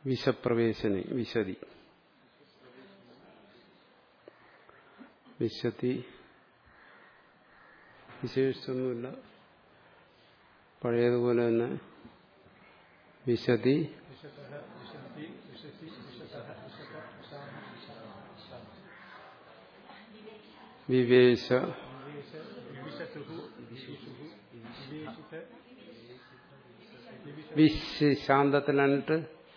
വിഷപ്രവേശനെ വിശതി വിശത്തി വിശേഷിച്ചൊന്നുമില്ല പഴയതുപോലെ തന്നെ വിശതി വിവേശ വിശ് ശാന്തത്തിലണിട്ട്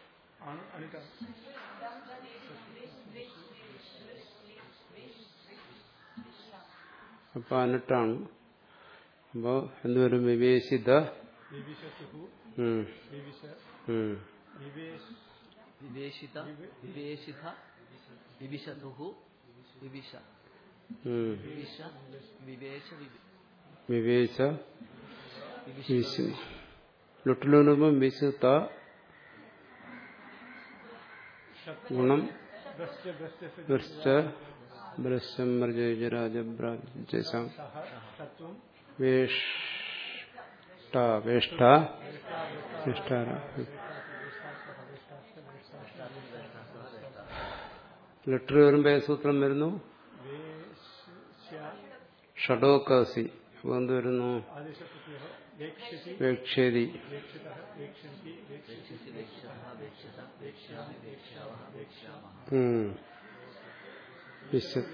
അപ്പൊ അനിട്ടാണ് അപ്പോ എന്തുവരും വിവേശിത ഉം. ഉം. വിവേശിത വിവേശിത വിവിശതുഹു വിവിശ ഉം. വിവിശ വിവേശ വിവി- വിവേശ വിവിശ വിശ് ലുട്ടിലുമ്പം വിശുത്ത ഗുണം വൃഷ്ട ഭ്രശ്ചം മൃജരാജബ്രാജം വേഷ്ട വേഷ്ട വേഷ്ടാര ലെറ്റർ വരുമ്പോ ഏത് സൂത്രം വരുന്നു ഷഡോക്കാസി അപ്പൊ എന്ത് വരുന്നു വേക്ഷേതി ഉം. വിശ-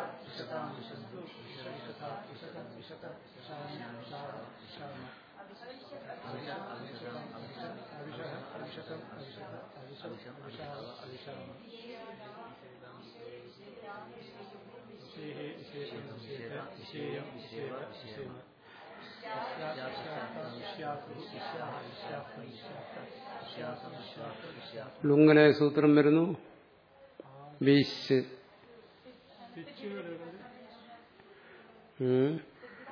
ലുങ്ങലെ സൂത്രം വരുന്നു വിശ് ഉം.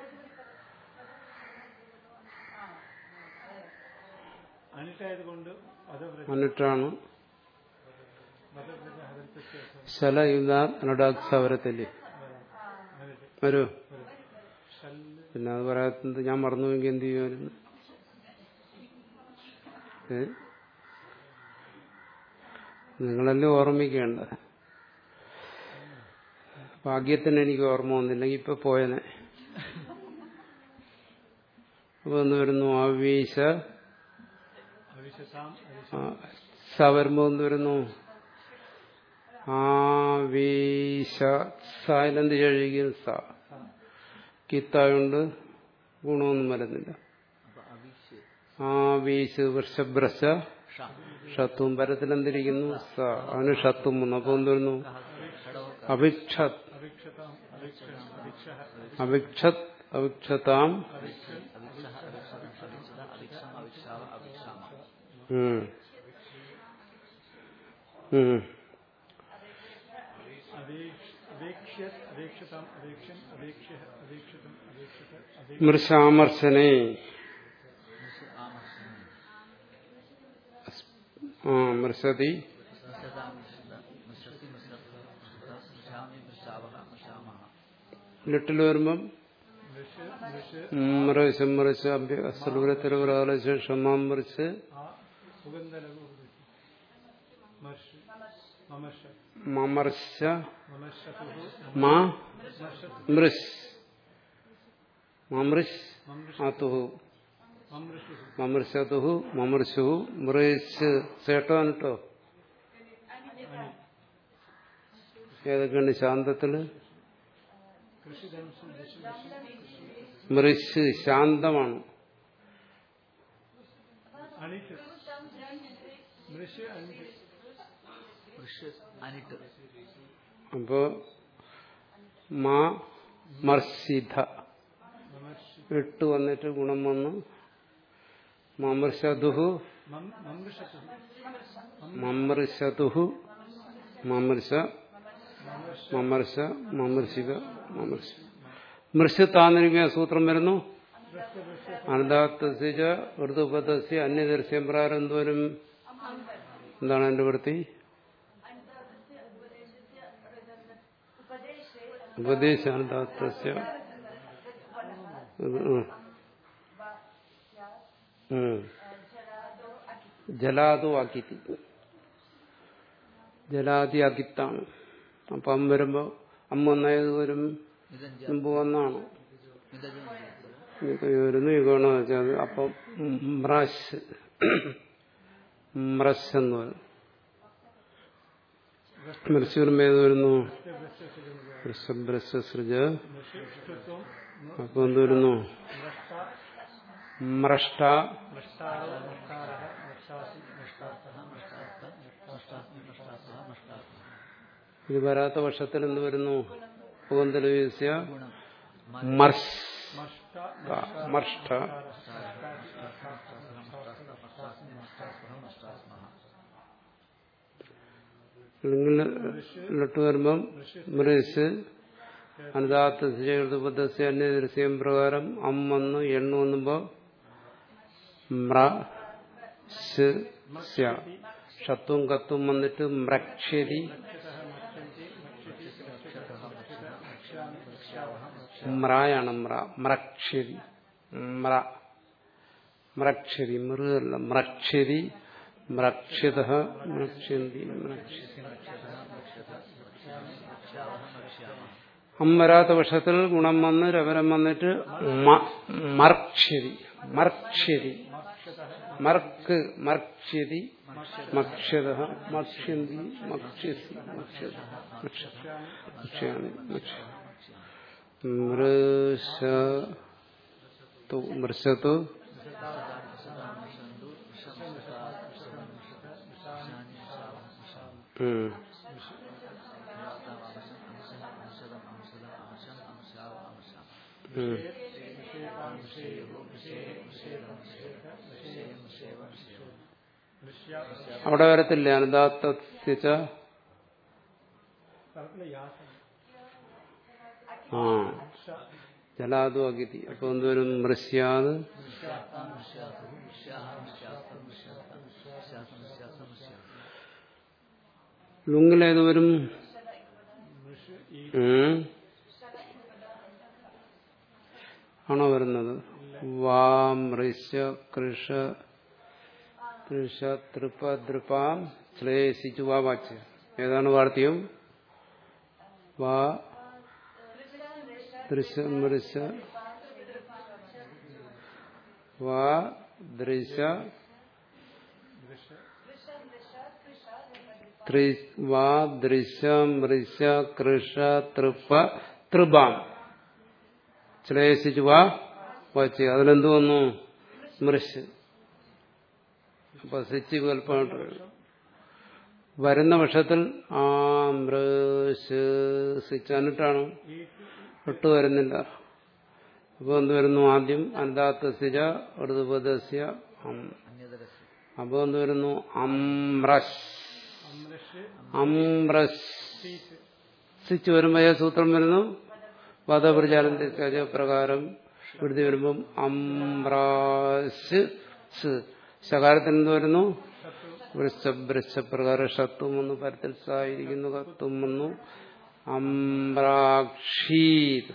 അനിട്ടായതുകൊണ്ട് പദവ്രജ എന്നിട്ടാണ് പദവ്രജ ഹദർത്തസ്യ ശലയുധ അനടാക്സവരത്തില്ലേ വരൂ ഷല്ല് പിന്നെ അത് പറയാത്തത് ഞാൻ മറന്നുവെങ്കിൽ എന്ത് ചെയ്യുമായിരുന്നു ഏ നിങ്ങളല്ലേ ഓർമ്മിക്കേണ്ട ഭാഗ്യത്തിന് എനിക്ക് ഓർമ്മ വന്നില്ലെങ്കിൽ ഇപ്പൊ പോയനെ അപ്പൊ എന്ന് വരുന്നു ആവേശ അവിശസാം അവിശ ആ, സ വരുമ്പോ എന്ത് വരുന്നു ആവേശ സായിലെന്ത് കഴിക്കും സ കിത്തായോണ്ട് ഗുണമൊന്നും വരുന്നില്ല അപ്പൊ അവിശ് ആവേശ് വൃഷഭ്രശ ഷ ഷത്തും പരത്തിലെന്തിരിക്കുന്നു സ അവന് ഷത്തും വന്നു അപ്പൊ എന്ത് വരുന്നു ഷഡോ അഭിക്ഷത് അവിക്ഷതാം അവിക്ഷ അവിക്ഷ അഭിക്ഷത് അഭിക്ഷതാം അവിക്ഷ അവിക്ഷത അവിക്ഷത അവിക്ഷം അവിക്ഷാവ അവിക്ഷാമ ഉം. ഉം. അവേക്ഷ്യ അവേക്ഷതാം അവേക്ഷം അവേക്ഷ്യ അവേക്ഷിതം അവേക്ഷിത അവേ മൃഷാമർശനെ ആമർശനം ആ മൃഷതി മിശ്രതാ മിശ്രിത മിശ്രത്തി മിശ്രത്വ മിശ്രിത മിശ്രാമി മിശ്രാവഹ മിശ്രാമഹ ലിട്ടിൽ വരുമ്പം മൃഷ് മൃഷ് മൃശ മൃശ അസുരത്തിലുള്ള ശേഷം മൃശ് ആ സുഗന്ധലഘു മർഷ് മമർഷ മമർശ മമർഷതുഹു മാ മർഷതു മൃഷ് മമൃഷ് മമൃഷ ആതുഹു മമൃഷുഹു മമൃശതുഹു മമർശുഹു മൃഷ് ചേട്ടോ കേട്ടോ ഏതൊക്കെയാണ് ശാന്തത്തില് കൃഷിധനുഷം മൃഷ് ശാന്തമാണ് അണിറ്റ് മൃഷ് അണിറ്റ് വൃഷ് അനിട്ട് അപ്പോ മാ മർശിധ മമർഷി ഇട്ട് വന്നിട്ട് ഗുണം വന്നു മമർശതുഹു മം മമൃഷതുഹു മമർശതുഹു മമർശ മമർശ മമർശിക മമർശ മൃഷ് താന്നിരിക്കുന്ന സൂത്രം വരുന്നു അനന്താത്തസ്യ ഋതുപദസ്യ അന്യദർശ്യം പ്രകാരം എന്തോരും എന്താണ് എന്റെ വൃത്തി ഉപദേശ അനന്താത്തസ്യ ജലാതു ആക്കിത്തി ജലാതി അകിത്താണ് അപ്പം അം വരുമ്പോ അമ്മ വന്നായത് വരും ഇതഞ്ച മുമ്പ് വന്നാണ് ഇതഞ്ച ഇപ്പൊ വരുന്നു യുഗമാണെന്ന് വെച്ചാൽ അപ്പം മ്രശ് മ്രശ് എന്ന് പറയും മൃശ് വരുമ്പോ ഏത് വരുന്നു വൃഷഭ്രസൃജ ഋഷിത്വം അപ്പൊ എന്ത് വരുന്നു മ്രഷ്ട നഷ്ടാരോ നഷ്ടാര നഷ്ടാസി നഷ്ടാർത്ഥ ഇത് വരാത്ത വർഷത്തിൽ എന്ത് വരുന്നു പൂന്തലവീസ്യ മർഷ് മഷ്ട മർഷ്ട അല്ലെങ്കിൽ ലിട്ട് വരുമ്പം മൃസ് അനുദാത്തസ്യ അന്യദൃശ്യം പ്രകാരം അം വന്ന് എണ്ണു വന്നുമ്പോ മ്ര സ് സ്യ. ഷത്വം കത്വം വന്നിട്ട് മ്രക്ഷരി മ്രായാണ് മ്ര മ്രക്ഷരി മ്ര മ്രക്ഷരി മൃഗല്ല മ്രക്ഷരി മ്രക്ഷിത മ്രക്ഷന്തി മ്രക്ഷി അമ്മരാത്ത പക്ഷത്തിൽ ഗുണം വന്ന് രവരം വന്നിട്ട് മ- മർക്ഷരി മർക്ഷരി മർക്ക് മർക്ഷ്യതി മക്ഷ്യത മക്ഷ്യന്തി മക്ഷ്യസി മക്ഷ്യത മക്ഷ്യാമി മക്ഷ്യ മൃശതു മൃശതു ഉം. ഉം. അവിടെ വരത്തില്ല അനുദാത്തച്ച സ്ഥലത്തിലെ യാസം ആ ജലാതു അഗതി അപ്പൊ എന്തുവരും മൃശ്യാത് ലുങ്ങിലേത് വരും ഉം. ആണോ വരുന്നത് വാ മൃശ കൃഷ കൃഷ തൃപ്പ ദൃപ്പാം ശ്ലേഷിച്ചു വാ വാച്ച് ഏതാണ് വാർത്തയും വാ ദൃശ മൃശ വാ ദൃശ ത്രി- വാ ദൃശ മൃശ കൃഷ തൃപ്പ തൃപാം ശ്ലേഷിച്ചു വാ വാച്ച് അതിലെന്ത് വന്നു മൃശ് അപ്പൊ സിച്ച് വികല്പമായിട്ട് വരും. വരുന്ന പക്ഷത്തിൽ ആ മൃശ് സിച്ച് എന്നിട്ടാണ് ഒട്ട് വരുന്നില്ല അപ്പൊ എന്ത് വരുന്നു ആദ്യം അന്താത്തസിജ ഋതുപദസ്യ അം അന്യതരസ്യ അപ്പൊ എന്ത് വരുന്നു അമ്രസ് അമൃഷ് അമ്രസ് സീറ്റ് സിച്ച് വരുമ്പോ ഏത് സൂത്രം വരുന്നു വധപ്രചാരന്റെ പ്രകാരം വൃത്തി വരുമ്പം അമ്രാസ് സ് ശകാരത്തിന് എന്ത് വരുന്നു വൃശ്ചപ്രകാരം ഷത്തും വന്നു പരത്തിൽ സായിരിക്കുന്നു കത്തും വന്നു അമ്രാക്ഷീത്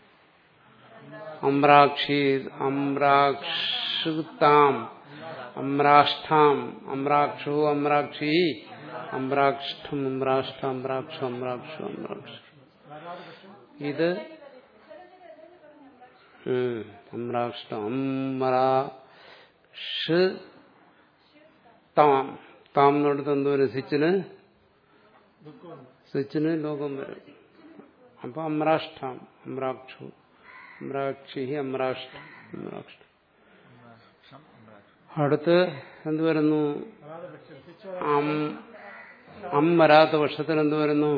അമ്രാക്ഷീത് അമ്രാക്ഷുതാം അമ്രാഷ്ടാം അമ്രാക്ഷു അമ്രാക്ഷി അമ്രാക്ഷം അമ്രാഷ്ട അമ്രാക്ഷു അമ്രാക്ഷു അമ്രാക്ഷ ഇത് ഉം, അമ്രാഷ്ട അമ്രാഷ് താം താം എന്നിടത്ത് എന്തോ രസിച്ചിന് സിച്ചിന് ലോകം വരും അപ്പൊ അമ്രാഷ്ടാം അമ്രാക്ഷു അമ്രാക്ഷി അമ്രാഷ്ട അമ്രാഷ്ട അടുത്ത് എന്ത് വരുന്നു അം അം വരാത്ത പക്ഷത്തിൽ എന്ത് വരുന്നു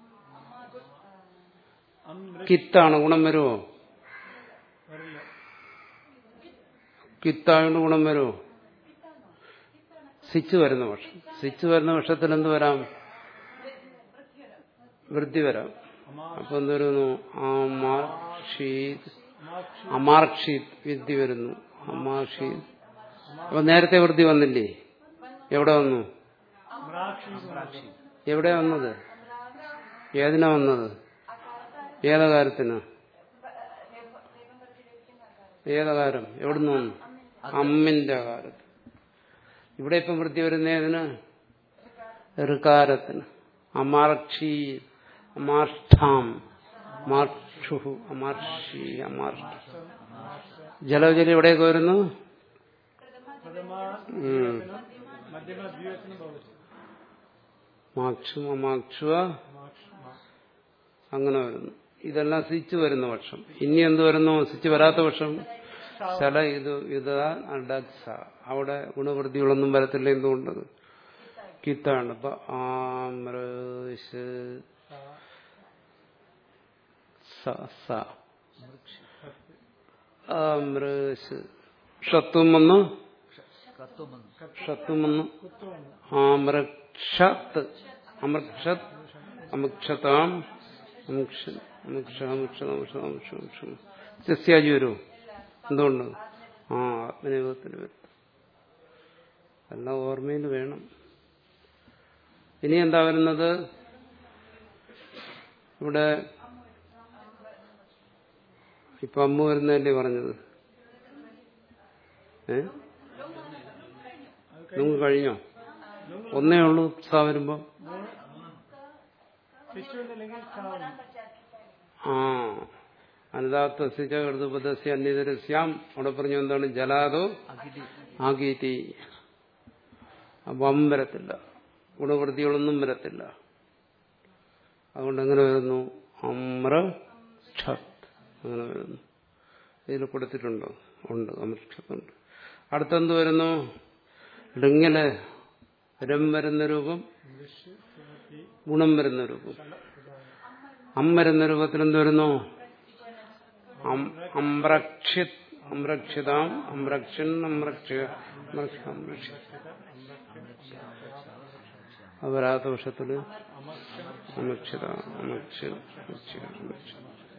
കിത്താണ് ഗുണം വരുമോ വരില്ല കിത്തായോണ്ട് ഗുണം വരുമോ സിച്ച് വരുന്ന പക്ഷം സിച്ച് വരുന്ന പക്ഷത്തിൽ എന്ത് വരാം വൃദ്ധി വരാം അപ്പൊ എന്ത് വരുന്നു അമാർഷീത് അമാർഷീത് വിദ്യ വരുന്നു അമാർഷീത് അപ്പൊ നേരത്തെ വൃദ്ധി വന്നില്ലേ എവിടെ വന്നു എവിടെ വന്നത് ഏതിനാ വന്നത് ഏതകാരത്തിന് ഏതകാരം എവിടുന്ന് വന്നു അമ്മിന്റെ അകാരത്ത് ഇവിടെ ഇപ്പം വൃത്തി വരുന്ന ഏതിന് ഋകാരത്തിന് അമാർക്ഷി അമാർഷ്ടാം അമാർക്ഷു അമാർഷി അമാർഷ ജലജലി എവിടെയൊക്കെ വരുന്നു प्रथमा ഉം. मध्यम द्विवचनं भवति മാക്ഷു അമാക്ഷുവ माक्ष- मा- അങ്ങനെ വരുന്നു ഇതെല്ലാം സിച്ച് വരുന്ന പക്ഷം ഇനി എന്ത് വരുന്നു സിച്ച് വരാത്ത പക്ഷം ശല ഇത് ഇത് അഡക്സ അവിടെ ഗുണവൃത്തികളൊന്നും വരത്തില്ല എന്തുകൊണ്ട് കിത്താണ് ഇപ്പൊ ആമ്രശ് सा- സ സ ആമ്രശ് ഷത്വം വന്നു കത്വം വന്നു ഷത്വം വന്നു कुत्वम् ആമ്രക്ഷത്ത് അമൃക്ഷത് അമുക്ഷതാം അമുക്ഷ അമുക്ഷ അമുക്ഷ അമുക്ഷ അമുക്ഷ അമുക്ഷ സസ്യാജി വരുമോ എന്തുകൊണ്ട് ആ ആത്മനിയോഗത്തിന് വരും എല്ലാം ഓർമ്മയിൽ വേണം ഇനി എന്താ വരുന്നത് ഇവിടെ ഇപ്പൊ അമ്മ വരുന്നതല്ലേ പറഞ്ഞത് ഏ നിങ്ങൾക്ക് കഴിഞ്ഞോ ഒന്നേ ഉള്ളൂ സാ വരുമ്പോ ശിശുവിനല്ലെങ്കിൽ സ്ഥാവനം ആ അനുദാത്തസ്യ ഋതുപദസ്യ അന്യതരസ്യാം അവിടെ പറഞ്ഞു എന്താണ് ജലാദോ അഗിതി ആകീതി അപ്പം വരത്തില്ല ഗുണവൃത്തികളൊന്നും വരത്തില്ല അതുകൊണ്ട് എങ്ങനെ വരുന്നു അമ്ര ക്ഷത് അങ്ങനെ വരുന്നു ഇതിൽ കൊടുത്തിട്ടുണ്ടോ ഉണ്ട് അമൃക്ഷത്തുണ്ട് അടുത്തെന്ത് വരുന്നു ഡിങ്ങില് രം വരുന്ന രൂപം ദൃശ്യ കിമപി ഗുണം വരുന്ന രൂപം ഉദാഹരണം അം വരുന്ന രൂപത്തിൽ എന്ത് വരുന്നു അം- അമ്രക്ഷിത് അമ്രക്ഷിതാം അമ്രക്ഷൻ അമ്രക്ഷ അമ്രക്ഷ അമ്രക്ഷ അവരാത്ത വർഷത്തില് അമക്ഷിത അമക്ഷ അമക്ഷ, അമക്ഷ.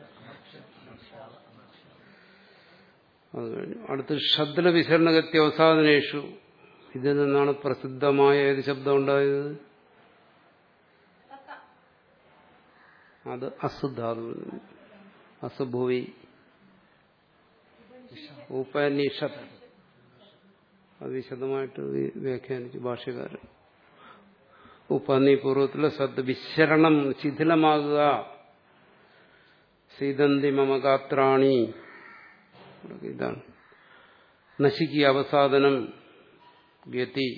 അത് കഴിഞ്ഞു അടുത്ത് ശബ്ദ വിസരണഗത്തി അവസാദനേഷു ഇതിൽ നിന്നാണ് പ്രസിദ്ധമായ ഏത് ശബ്ദം ഉണ്ടായത് അത് അസുധാതുവിൽ നിന്ന് അസുഭുവി ഉപനിഷത്ത് അത് വിശദമായിട്ട് വി- വ്യാഖ്യാനിച്ചു ഭാഷ്യകാരൻ ഉപ്പന്നീ പൂർവ്വത്തിലെ സദ് വിശരണം ശിഥിലമാകുക സീതന്തി മമ ഗാത്രാണി ഇവിടെയൊക്കെ ഇതാണ് നശിക്കുക അവസാദനം ഗതി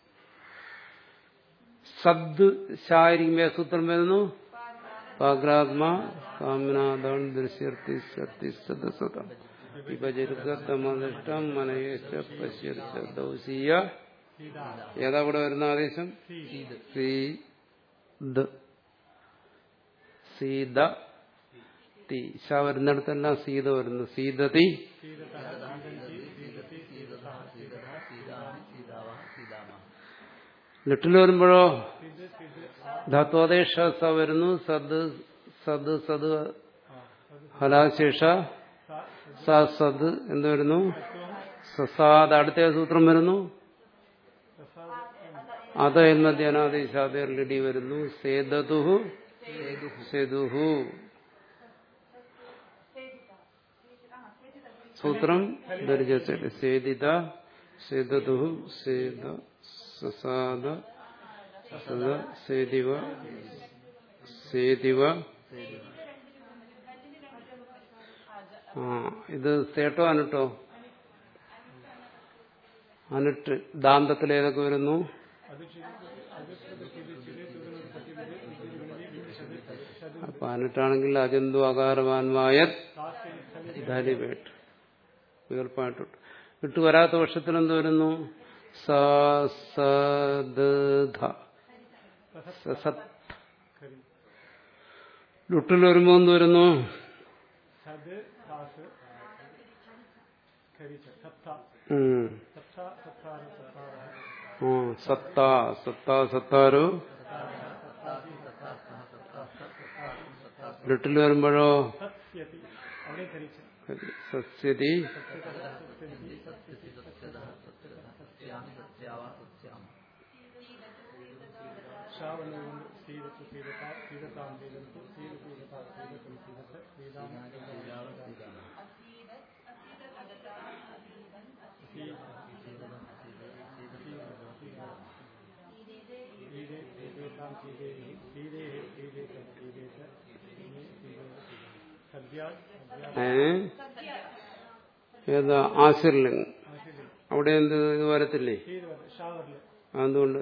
സദ് ശാരീരിക സൂത്രം വരുന്നു പാഗ്രാത്മാ കാമനാദാൻ ദൃശ്യർത്തി സത്തി സദസത വിഭജരുഗത്തമനിഷ്ടം മനയേശ പശ്യർച്ച ദൗസീയ ഏതാ ഇവിടെ വരുന്ന ആദേശം സീദ് സീത തി ശ വരുന്നിടത്തെല്ലാം സീത വരുന്നു സീതതി ലിട്ടിൽ വരുമ്പോഴോ ധാത്വാദേശ സ വരുന്നു സദ് സദ് സദ് ഹലാശേഷ സ സദ് എന്ത് വരുന്നു സസാദ് അടുത്ത സൂത്രം വരുന്നു അത എന്ന ധ്യാനാദേശാദേർ ലിടി വരുന്നു സേതതുഹു സേതുഹു സൂത്രം ദരിജത്തിൽ സേതിത സേതതുഹു സേത സസാദ സദ സേതിവ സേതിവ ആ ഇത് സേട്ടോ അനിട്ടോ അനിട്ട് ദാന്തത്തിൽ ഏതൊക്കെ വരുന്നു അപ്പൊ അനിട്ടാണെങ്കിൽ അജന്തു അകാരവാൻവായ ധരിവേട്ട് ഉയർപ്പായിട്ടുണ്ട് ഇട്ട് വരാത്ത വർഷത്തിൽ എന്ത് വരുന്നു സ സദ് ധ. സസത്. ലുട്ടിൽ വരുമ്പോ എന്ത് വരുന്നു സദ് സാസ് കരിച്ച സത്ത ഉം. സത്ത സത്താര സത്താര ആ, സത്താ സത്താ സത്താരോ ലിട്ടിൽ വരുമ്പോഴോ സത്യതി അവിടെ കരിച്ച സസ്യതി ശ്രാവണവും സീതത്തു സീതത സീതതാം സീതന്തു സീത സീതത സീതത്തും സീതത്ത് സീതാം സീതേ സീതേതാം सीदे सीदे सीदे सीदे सद्या ഏ ഏതാ ആശിർലിംഗ് അവിടെ എന്ത് ഇത് വരത്തില്ലേ सीद शावरले അതുകൊണ്ട്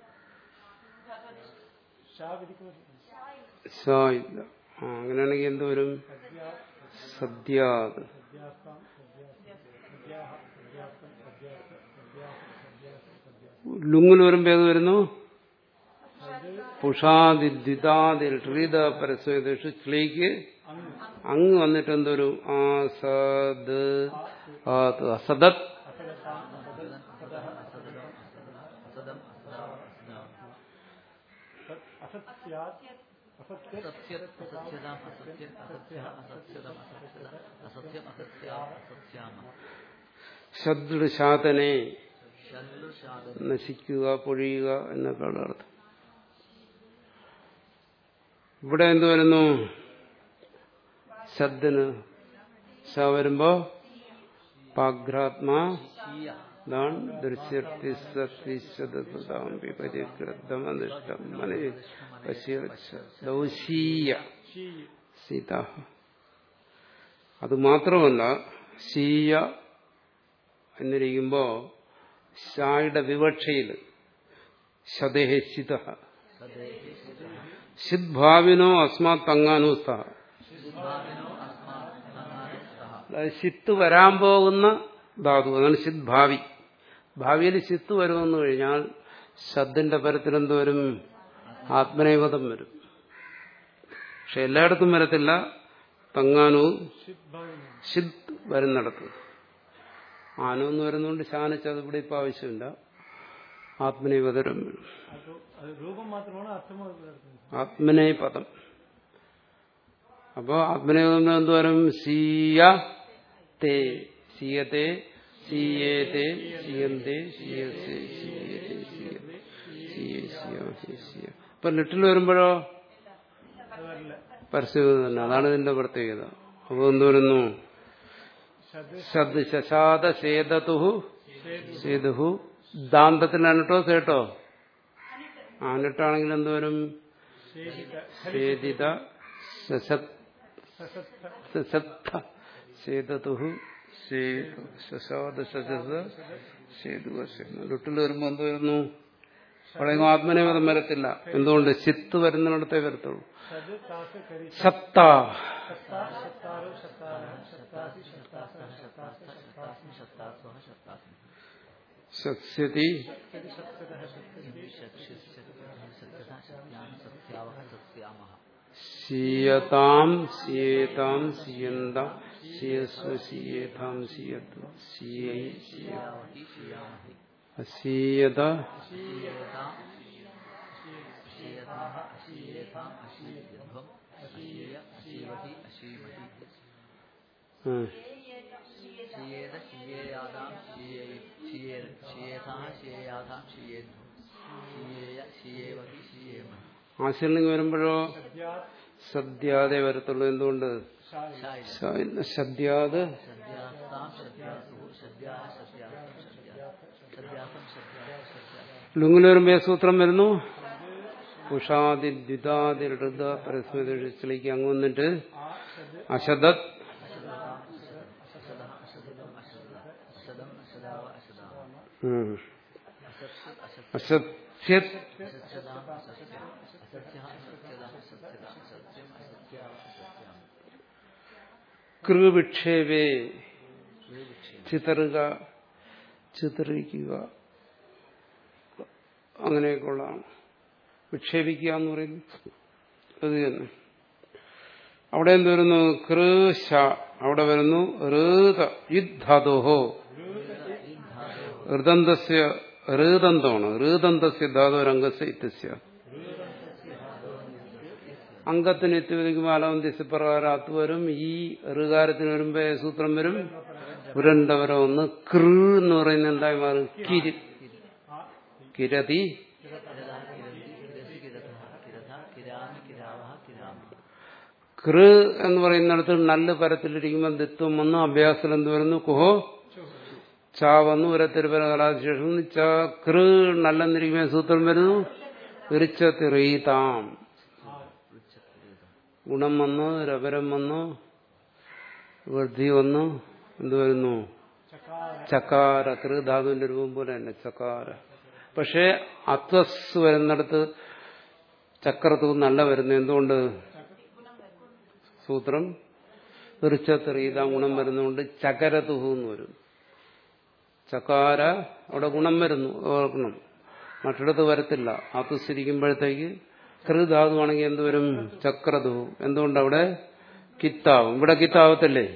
शावरिको ഷാ ഇല്ല ആ അങ്ങനെയാണെങ്കിൽ എന്ത് വരും सद्या സദ്യാത് सद्यास्तां सद्याः सद्यास्तं सद्यास्त सद्याः सद्यास्त सद्यास्त ലുങ്ങിൽ വരുമ്പോ ഏത് വരുന്നു പുഷാദിദ്വിതാദിൽ ട്രീത പരസ്വേഷു സ്ത്രീക്ക് अंग അങ്ങ് വന്നിട്ട് എന്തൊരു ആ സദ് ആത് അസദത് असदतां असदः असदः असदम् असत् स्यात् असत्य असत्यत् असत्यताम् असत्यम् असत्यः असत्यतम् असत्यत असत्यम् असत्याम् असत्याम ശബ്ദ ശാതനെ ശല്ലുഷാദ നശിക്കുക പൊഴിയുക എന്നൊക്കെയുള്ള അർത്ഥം ഇവിടെ എന്ത് വരുന്നു ശബ്ദന് ശ വരുമ്പോ പാഘ്രാത്മാ ശീയ ദാൻ ദൃശ്യത്തിസത്തിശതൃതാംബി പരികൃതമനിഷ്ടം മനേ ദൗശീയ शी സീത അത് മാത്രമല്ല ശീയ എന്നിരിക്കുമ്പോ ഷായുടെ വിവക്ഷയിൽ ശതേഹിത സദേഹി സിദ്ഭാവിനോ അസ്മാത് തങ്ങാനുസ്ത സിദ്ധാവിനോ അസ്മാത് നന്നായി സഹ അതായത് സിത്ത് വരാൻ പോകുന്ന ധാതു അതാണ് സിദ് ഭാവി ഭാവിയിൽ സിത്ത് വരുമെന്ന് കഴിഞ്ഞാൽ ശബ്ദിന്റെ പരത്തിൽ എന്ത് വരും ആത്മനേപഥം വരും പക്ഷെ എല്ലായിടത്തും വരത്തില്ല തങ്ങാനു शिद्भाविनो സിദ് വരുന്നിടത്ത് ആനു എന്ന് വരുന്നതുകൊണ്ട് ശാനിച്ചത് ഇവിടെ ഇപ്പൊ ആവശ്യമില്ല ആത്മനേപതരം വരും ಅದು ಅದು ರೂಪ ಮಾತ್ರമാണ് അർത്ഥമോ ആത്മനേ പദം അപ്പോ ആത്മനേപദം എന്ത് വരും സീയ തേ സീയത്തെ സീയേത്തെ സീയന്തേ സീയസേ സീയത്തെ സീയത്തെ സീയേ സീയാഹേ സീയ അപ്പൊ ലിറ്റിൽ വരുമ്പോഴോ അത് വരില്ല പരസ്യം തന്നെ അതാണ് ഇതിന്റെ പ്രത്യേകത അപ്പൊ എന്ത് വരുന്നു ശബ്ദ ശബ്ദ ശശാദ സേതതുഹു സേതുഹു ദാന്തത്തിന് അനിട്ടോ സേട്ടോ ആനിട്ടാണെങ്കിൽ എന്ത് വരും ശേഷിത സേതിത സസത് സസത്ത സസത്ത സേതതുഹു സേതു ശശാദ ശശസ സേതു ലുട്ടിൽ വരുമ്പോ എന്ത് വരുന്നു അവിടെ എങ്ങും ആത്മനേപദം വരത്തില്ല എന്തുകൊണ്ട് ചിത്ത് വരുന്നിടത്തേ വരത്തുള്ളൂ സത് താസ് കരി സത്ത സത്താ സത്താരോ സത്താര സത്താസി സത്താസ സത്താസ സത്താസി ശത്താസ്വഹ ശത്താസ്മി സസ്യതി സത്യതി സത്യതഃ സത്യതി സത്യത സത്യാനി സത്യാവഹ സത്യാമഹ സീയതാം സീയേതാം സീയന്താം സീയസ്വ സീയേതാം സീയത്വ സീയൈ സീയ യാവഹി ശിയാമഹി അസീയത അശീയതാം അശീയതാഹ അശീയേതാം അശീയധ്വം അശീയ അശീവഹി അശീമഹി ഉം. ശിയേത ശിയേയാതാം ശിയേ ശിയേ ശിയേതാഹ ശിയേയാതാം ശിയേധ്വം ശിയേയ ശിയേവഹി ശിയേമഹി ആശീർലിംഗ് വരുമ്പോഴോ സദ്യാത് സദ്യാതെ വരത്തുള്ളൂ എന്തുകൊണ്ട് ഷായി ശായ ശ- സദ്യാത് സദ്യാസ്താം സദ്യാസു സദ്യാഹ സദ്യാസം സദ്യാസം സദ്യാസം സദ്യാസം സദ്യാസം ലുങ്ങിൽ വരുമ്പോ ഏത് സൂത്രം വരുന്നു ഉഷാദി ദ്വിതാദി ഋത പരസ്മരിച്ചിലേക്ക് അങ്ങ് വന്നിട്ട് അശദത് അസദം അസദം അസദ അസദം അസദാവ അസദാവ ഉം. അസത് അസത് അസത്യത് അസത്യതാം അസത്യം അസത്യ അസത്യതാം അസത്യത അസത്യം അസത്യാവ അസത്യം കൃവിക്ഷേപേ ചിതറുക ചിതറിക്കുക അങ്ങനെയൊക്കെയുള്ളതാണ് വിക്ഷേപിക്കുക എന്ന് പറയുന്നത് അത് തന്നെ അവിടെ എന്ത് വരുന്നു കൃശ അവിടെ വരുന്നു ഋത യുദ്ധാതോഹോ ഋതന്തസ്യ ഋതന്തമാണ് ഋതന്തസ്യ ധാതുരംഗസ്യ ഇത്യസ്യ അംഗത്തിന് എത്തിവരിക്കുമ്പോൾ അലവന്തിസ് പ്രകാരം അത് വരും ഈ ഋകാരത്തിന് വരുമ്പോ ഏത് സൂത്രം വരും ഉരണ്ടവരം ഒന്ന് കൃ എന്ന് പറയുന്നത് എന്തായി മാറും കിരി കിരതി കിരതാ കിരതി കിരസി കിരതഃ കിരഥ കിരാമി കിരാവഹ കിരാമി കൃ എന്ന് പറയുന്നിടത്ത് നല്ല പരത്തിലിരിക്കുമ്പോൾ ദിത്വം വന്നു അഭ്യാസത്തിൽ എന്ത് വരുന്നു കുഹോ ചാ വന്നു ഉരത്തിരുപര കലാശേഷം ച കൃ നല്ലെന്നിരിക്കുമ്പോൾ സൂത്രം വരുന്നു വിറിച്ചത്തിറീതാം ഗുണം വന്നു രപരം വന്നു വൃദ്ധി വന്നു എന്ത് വരുന്നു ചക്കാര കൃ ധാതുവിന്റെ രൂപം പോലെ തന്നെ ചക്കാര പക്ഷേ അത്വസ് വരുന്നിടത്ത് ചക്രത്തു നല്ല വരുന്നത് എന്തുകൊണ്ട് സൂത്രം തീർച്ചത്തെറിയത ഗുണം വരുന്നതുകൊണ്ട് ചകരതുഹു എന്ന് വരും ചക്കാര അവിടെ ഗുണം വരുന്നു ഓർക്കണം മറ്റിടത്ത് വരത്തില്ല ആത്തുസിരിക്കുമ്പോഴത്തേക്ക് കൃധാതുവാണെങ്കിൽ എന്ത് വരും ചക്രതുഹു എന്തുകൊണ്ട് അവിടെ കിത്താവും ഇവിടെ കിത്താവത്തില്ലേ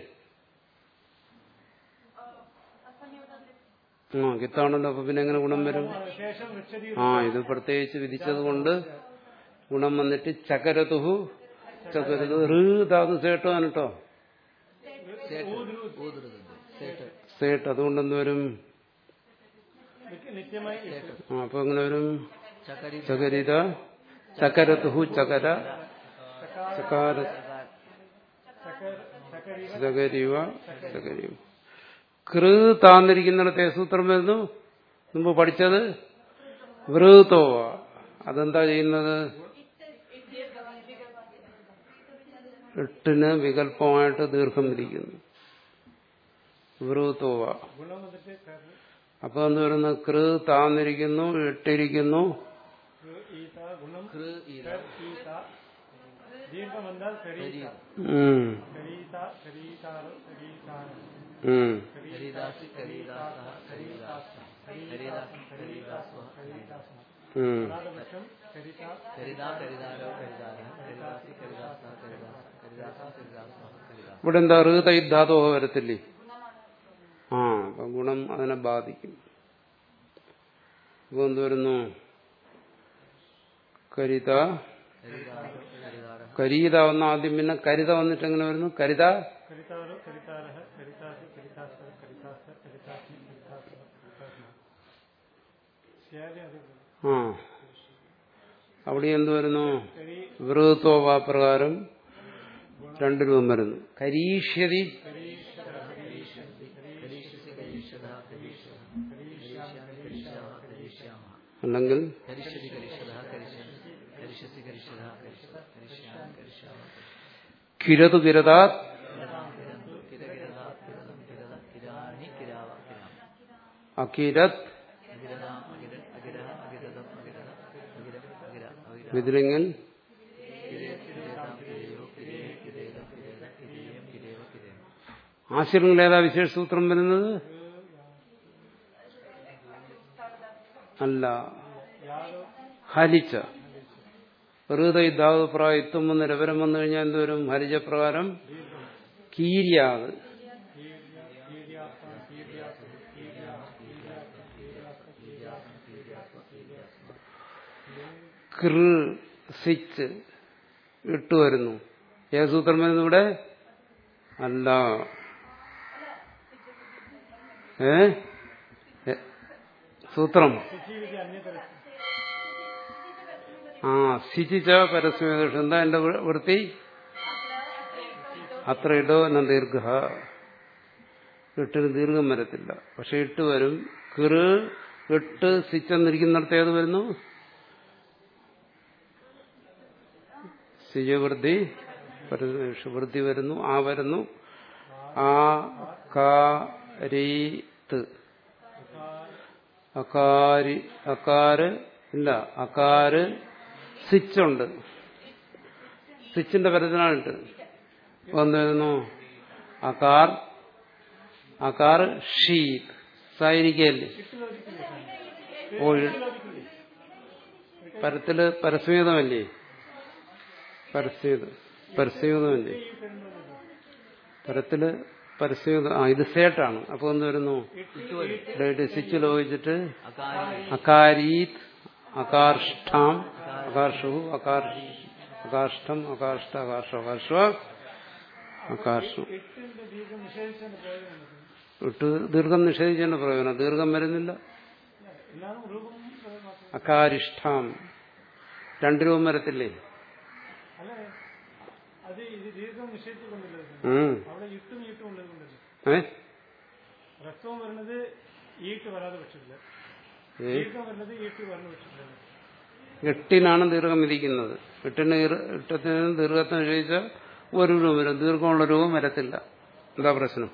ആ കിത്താണല്ലോ അപ്പൊ പിന്നെ എങ്ങനെ ഗുണം വരും ശേഷം വൃക്ഷതി ആ ഇത് പ്രത്യേകിച്ച് വിധിച്ചത് കൊണ്ട് ഗുണം വന്നിട്ട് ചകരതുഹു ചകരതു ഋ ധാതു സേട്ടാണ് കേട്ടോ ഊതുരുത് സേട്ട് സേട്ട് അതുകൊണ്ട് എന്ത് വരും നിത്യമായി ആ അപ്പൊ എങ്ങനെ വരും ചകരി ചകരിത ചകരതുഹു ചകര ചകാര ചകരിവ ചകരിവ കൃ താന്നിരിക്കുന്നിടത്തെ സൂത്രം വരുന്നു മുമ്പ് പഠിച്ചത് വൃതോവ അതെന്താ ചെയ്യുന്നത് എട്ടിന് വികല്പമായിട്ട് ദീർഘം ഇരിക്കുന്നു വൃതോവ ഗുണം വന്നിട്ട് കർ- അപ്പൊ എന്ന് പറയുന്നത് കൃ താന്നിരിക്കുന്നു ഇട്ടിരിക്കുന്നു കൃ- ഈത ഗുണം കൃ ഈര കർ ഈത ദീർഘം വന്നാൽ കരീത ഉം, കരീത കരീതാറ് കരീതാറ് ഉം. ഹരിദാസി ഹരിദാസ ഹരിദാസ ഹരിദാസി ഹരിദാസ ഹരിദാസ ഉം. അനാഥപക്ഷം കരിത ഹരിദാ ഹരിദാരോ ഹരിദാര ഹരിദാസി ഹരിദാസ ഹരിദാസ ഹരിദാസ ഹരിദാസ ഹരിദാസ ഇവിടെ എന്താ ഋതൈധാതോ വരത്തില്ലേ ആ അപ്പൊ ഗുണം അതിനെ ബാധിക്കും ഇപ്പൊ എന്ത് വരുന്നു കരിത ഹരിദാരോ ഹരിദാര കരീത വന്ന ആദ്യം പിന്നെ കരിത വന്നിട്ട് എങ്ങനെ വരുന്നു കരിത കരിതാറ് കരിതാരഹ കരിതാസി കരിതാസ കരിതാസ കരിതാസി കരിതാസ കരിതാസ ശരി അതേപോലെ ആ അവിടെ എന്ത് വരുന്നു കരി വൃതോവ പ്രകാരം രണ്ടു രൂപം വരുന്നു കരീഷ്യതി ഹരീഷ്യസി ഹരീഷ്യത ഹരീഷ്യ ഹരീഷ്യാമി ഹരീഷ്യാമ ഹരീഷ്യാമ അല്ലെങ്കിൽ ഹരിഷ്യതി ഹരിഷ്യത ഹരിഷ്യൻ ഹരിഷ്യസി ഹരിഷ്യത ഹരിഷ്യ ഹരിഷ്യാമി ഹരിഷ്യാമ കിരതു കിരതാത് കിരകിരത കിരതം കിരത കിരാണി കിരാവ കിരാമ അകിരത് അകിരതാം അകിര അകിര അകിരതം അകിരത അകിരം അകിര അകിര വിതിരിങ്ങൽ കിരേതാം കിരയോ കിരേ കിരേതം കിരേത കിരേയം കിരേവ കിരേമ ആശ്രമങ്ങൾ ഏതാ വിശേഷ സൂത്രം വരുന്നത് അല്ല ഹലിച്ച ഹൃദയിദ്ധാവ് പ്രായത്വം വന്ന് രവരം വന്നു കഴിഞ്ഞാൽ എന്തുവരും ഹരിജപ്രകാരം കീര്യാത് കൃ സിച്ച് ഇട്ടു വരുന്നു ഏത് സൂത്രം വരുന്നു ഇവിടെ അല്ല ഏ എ? സൂത്രം ശുചീവിധി അന്യതര ആ സിചിച്ച പരസ്മേദോഷം എന്താ എന്റെ വൃ- വൃത്തി അത്ര ഇടോ എന്ന ദീർഘ ഇട്ടിന് ദീർഘം വരത്തില്ല പക്ഷെ ഇട്ട് വരും കൃ ഇട്ട് സിച്ചെന്നിരിക്കുന്നിടത്ത് ഏത് വരുന്നു സിജവൃദ്ധി വൃദ്ധി വരുന്നു ആ വരുന്നു ആ കാരീത്ത് അകാരി അകാര് ഇല്ല അകാര് സ്വിച്ചുണ്ട് സ്വിച്ചിന്റെ പരത്തിനാണിട്ട് വന്നിരുന്നു അകാർ അകാർ ഷീത് സായിരിക്കല്ലേ ഓ ഇ- പരത്തില് പരസ്മീതമല്ലേ പരസ്മീതം പരസ്മീതമല്ലേ പരത്തില് പരസ്മീതം ആ ഇത് സേട്ടാണ് അപ്പൊ എന്ത് വരുന്നു ഇവിടെ സ്വിച്ച് ലോപിച്ചിട്ട് അകാരി അകാരീത് അകാർഷ്ഠാം അകാർഷു അകാർ അകാർഷ്ടം അകാർഷ്ട അകാർഷ അകാർഷ അകാർഷു എട്ടിന്റെ ദീർഘം നിഷേധിച്ചതിന്റെ പ്രയോജനം ഇട്ട് ദീർഘം നിഷേധിച്ചതിന്റെ പ്രയോജനം ദീർഘം വരുന്നില്ല എല്ലാവരും രൂപം മാത്രം അകാരിഷ്ഠാം രണ്ടു രൂപം വരത്തില്ലേ അല്ല അത് ഇത് ദീർഘം നിഷേധിച്ചുകൊണ്ടില്ല ഉം. അവിടെ ഇട്ടും ഈട്ടും ഉള്ളത് കൊണ്ടല്ലേ ഏ റസ്വം വരുന്നത് ഈട്ട് വരാതെ പക്ഷില്ല ഏ? ദീർഘം വരുന്നത് ഈട്ട് വരുന്ന പക്ഷില്ല എട്ടിനാണ് ദീർഘം വിധിക്കുന്നത് എട്ടിന് ഈർ- എട്ടത്തിന് ദീർഘത്തിന് ചോദിച്ചാൽ ഒരു രൂപം വരും ദീർഘമുള്ള രൂപം വരത്തില്ല എന്താ പ്രശ്നം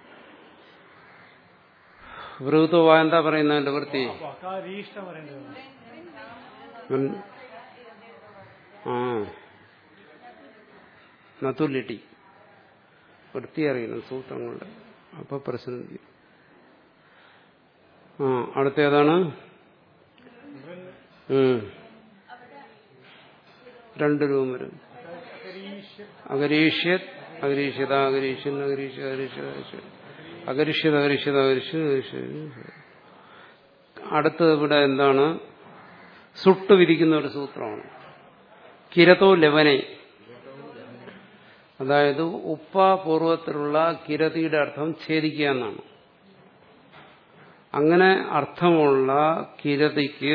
വൃത്തുവ എന്താ പറയുന്നതിന്റെ വൃത്തി അപ്പൊ അകാരീഷ്ടം വരേണ്ടത് ഉം. ആ നത്തുലിട്ടി വൃത്തി അറിയണം സൂത്രങ്ങളുടെ അപ്പൊ പ്രശ്നം തീരും. ആ അടുത്ത ഏതാണ് ഉം. രണ്ട് രൂപം വരും അകരീഷ്യ അഗരീഷ്യത് അഗരീഷ്യത അഗരീഷ്യൻ അഗരീഷ്യ അഗരീഷ്യ അഗരീഷ്യത അഗരീഷ്യത അഗരീഷ്യ അഗരീഷ്യ അടുത്തത് ഇവിടെ എന്താണ് സുട്ട് വിധിക്കുന്ന ഒരു സൂത്രമാണ് കിരതോ ലവനെ അതായത് ഉപ്പ പൂർവത്തിലുള്ള കിരതിയുടെ അർത്ഥം ഛേദിക്കുക എന്നാണ് അങ്ങനെ അർത്ഥമുള്ള കിരതിക്ക്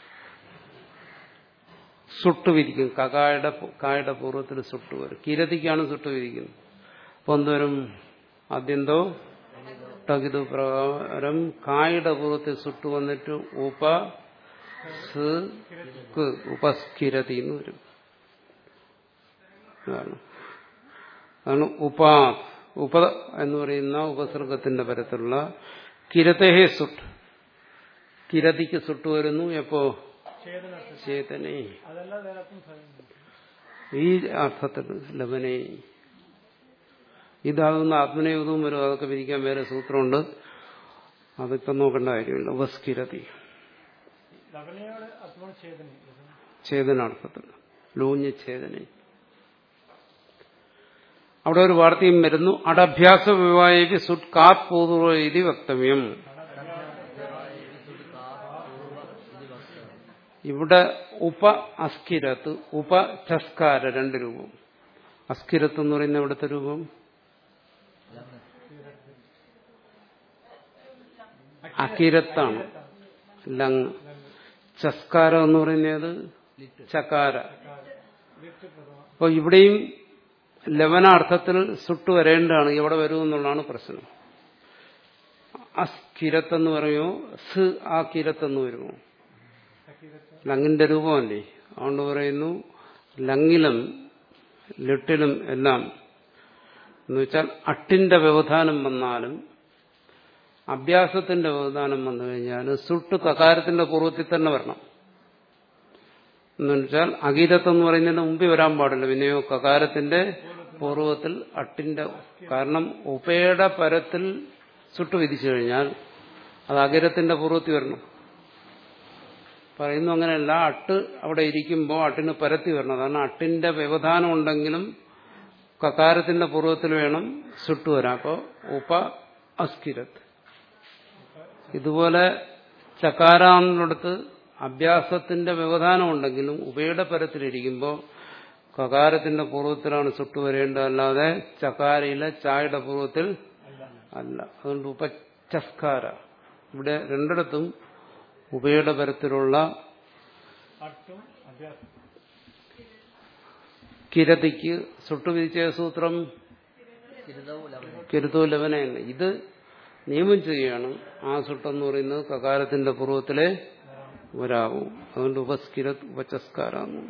സുട്ട് വിധിക്കും കകായുടെ കായുടെ പൂർവ്വത്തിൽ സുട്ട് വരും കിരതിക്കാണ് സുട്ട് വിധിക്കുന്നത് അപ്പൊ എന്തോരും ആദ്യന്തോ ടകിതു പ്രകാരം കായുടെ പൂർവ്വത്തിൽ സുട്ട് വന്നിട്ട് ഉപ സ് ക് ഉപസ്കിരതി എന്ന് വരും അതാണ് അതാണ് ഉപാ ഉപ എന്ന് പറയുന്ന ഉപസർഗത്തിന്റെ പരത്തിലുള്ള കിരതഹേ സുട്ട് കിരതിക്ക് സുട്ട് വരുന്നു എപ്പോ ഛേദനർത്ഥം ചേതനെ അതല്ല വേറെത്തും പറയുന്നു ഈ അർത്ഥത്തിൽ ലവനെ ഇതാകുന്ന ആത്മനയുധവും വരും അതൊക്കെ വിരിക്കാൻ വേറെ സൂത്രമുണ്ട് അതിപ്പം നോക്കേണ്ട കാര്യമില്ല ഉപസ്കിരതി ലവനയോട് അത്മ ഛേദന ഛേദനാർത്ഥത്തിൽ ലൂഞ്ഞ് ഛേദന അവിടെ ഒരു വാർത്തയും വരുന്നു അടഭ്യാസ വിവാഹി സുട്ട് കാത് പൂർവ ഇതി വക്തവ്യം ഇവിടെ ഉപ അസ്കിരത്ത് ഉപ ചസ്കാര രണ്ട് രൂപം അസ്കിരത്ത് എന്ന് പറയുന്ന ഇവിടുത്തെ രൂപം അകിരത്താണ് ലങ് ചസ്കാരം എന്ന് പറയുന്നത് ചകാര അപ്പൊ ഇവിടെയും ലവനാർത്ഥത്തിൽ സുട്ട് വരേണ്ടതാണ് എവിടെ വരുമെന്നുള്ളതാണ് പ്രശ്നം അസ്കിരത്തെന്ന് പറയുമോ സ് ആ കിരത്തെന്ന് വരുമോ ലങ്ങിന്റെ രൂപമല്ലേ അതുകൊണ്ട് പറയുന്നു ലങ്ങിലും ലിട്ടിലും എല്ലാം എന്ന് വെച്ചാൽ അട്ടിന്റെ വ്യവധാനം വന്നാലും അഭ്യാസത്തിന്റെ വ്യവധാനം വന്നു കഴിഞ്ഞാൽ സുട്ട് കകാരത്തിന്റെ പൂർവ്വത്തിൽ തന്നെ വരണം എന്ന് വെച്ചാൽ അഗീതത്വം എന്ന് പറയുന്നതിന് മുമ്പിൽ വരാൻ പാടില്ല പിന്നെയോ കകാരത്തിന്റെ പൂർവ്വത്തിൽ അട്ടിന്റെ കാരണം ഉപയുടെ പരത്തിൽ സുട്ട് വിധിച്ചു കഴിഞ്ഞാൽ അത് അകിരത്തിന്റെ പൂർവ്വത്തിൽ വരണം പറയുന്നു അങ്ങനെയല്ല അട്ട് അവിടെ ഇരിക്കുമ്പോൾ അട്ടിന് പരത്തി വരണം കാരണം അട്ടിന്റെ വ്യവധാനം ഉണ്ടെങ്കിലും കകാരത്തിന്റെ പൂർവ്വത്തിൽ വേണം സുട്ട് വരാൻ അപ്പോൾ ഉപ അസ്കിരത്ത് ഇതുപോലെ ചക്കാരാന്നിടത്ത് അഭ്യാസത്തിന്റെ വ്യവധാനം ഉണ്ടെങ്കിലും ഉഭയുടെ പരത്തിലിരിക്കുമ്പോൾ കകാരത്തിന്റെ പൂർവ്വത്തിലാണ് സുട്ട് വരേണ്ടത് അല്ലാതെ ചക്കാരയിലെ ചായയുടെ പൂർവ്വത്തിൽ അല്ല അതുകൊണ്ട് ഉപചസ്കാര ഇവിടെ രണ്ടിടത്തും ഉഭയുടെ പരത്തിലുള്ള അട്ടും അഭ്യാസം കിരതിക്ക് സുട്ട് വിധിച്ച സൂത്രം കിരുതവും ലവനും കിരുതോ ലവനയാണ് ഇത് നിയമം ചെയ്യുകയാണ് ആ സുട്ടെന്ന് പറയുന്നത് കകാരത്തിന്റെ പൂർവ്വത്തിലെ വരാവും അതുകൊണ്ട് ഉപസ്കിര ഉപചസ്കാരാന്നു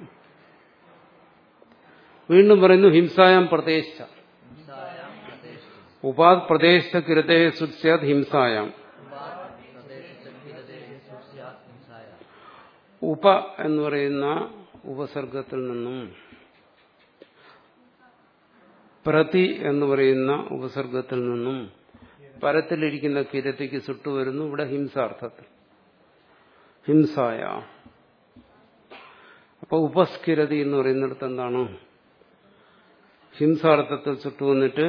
വീണ്ടും പറയുന്നു ഹിംസായാം പ്രദേശ ഹിംസായാം പ്രദേശിച്ചു ഉപാത് പ്രദേശ കിരതേ സുസ്യാത് ഹിംസായാം പ്രദേശിച്ച കിരതേ സുസ്യാത് ഹിംസായാം ഉപ എന്ന് പറയുന്ന ഉപസർഗത്തിൽ നിന്നും പ്രതി എന്ന് പറയുന്ന ഉപസർഗത്തിൽ നിന്നും പരത്തിലിരിക്കുന്ന കിരത്തിക്ക് സുട്ടുവരുന്നു ഇവിടെ ഹിംസാർത്ഥത്തിൽ ഹിംസായ അപ്പൊ ഉപസ്കിരതി എന്ന് പറയുന്നിടത്ത് എന്താണ് ഹിംസാർത്ഥത്തിൽ ചുട്ടുവന്നിട്ട്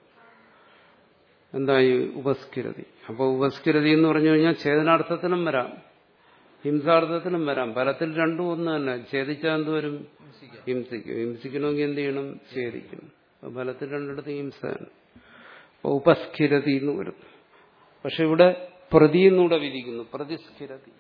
എന്തായി ഉപസ്കിരതി അപ്പൊ ഉപസ്കിരതി എന്ന് പറഞ്ഞു കഴിഞ്ഞാൽ ഛേദനാർത്ഥത്തിലും വരാം ഹിംസാർത്ഥത്തിലും വരാം ഫലത്തിൽ രണ്ടും ഒന്ന് തന്നെ ഛേദിച്ചാൽ എന്ത് വരും ഹിംസിക്കും ഹിംസിക്കണമെങ്കിൽ എന്ത് ചെയ്യണം ഛേദിക്കണം അപ്പൊ ഫലത്തിൽ രണ്ടിടത്ത് ഹിംസയാണ് അപ്പൊ ഉപസ്കിരതി എന്ന് വരും പക്ഷെ ഇവിടെ പ്രതി എന്നൂടെ വിധിക്കുന്നു പ്രതിസ്കിരതി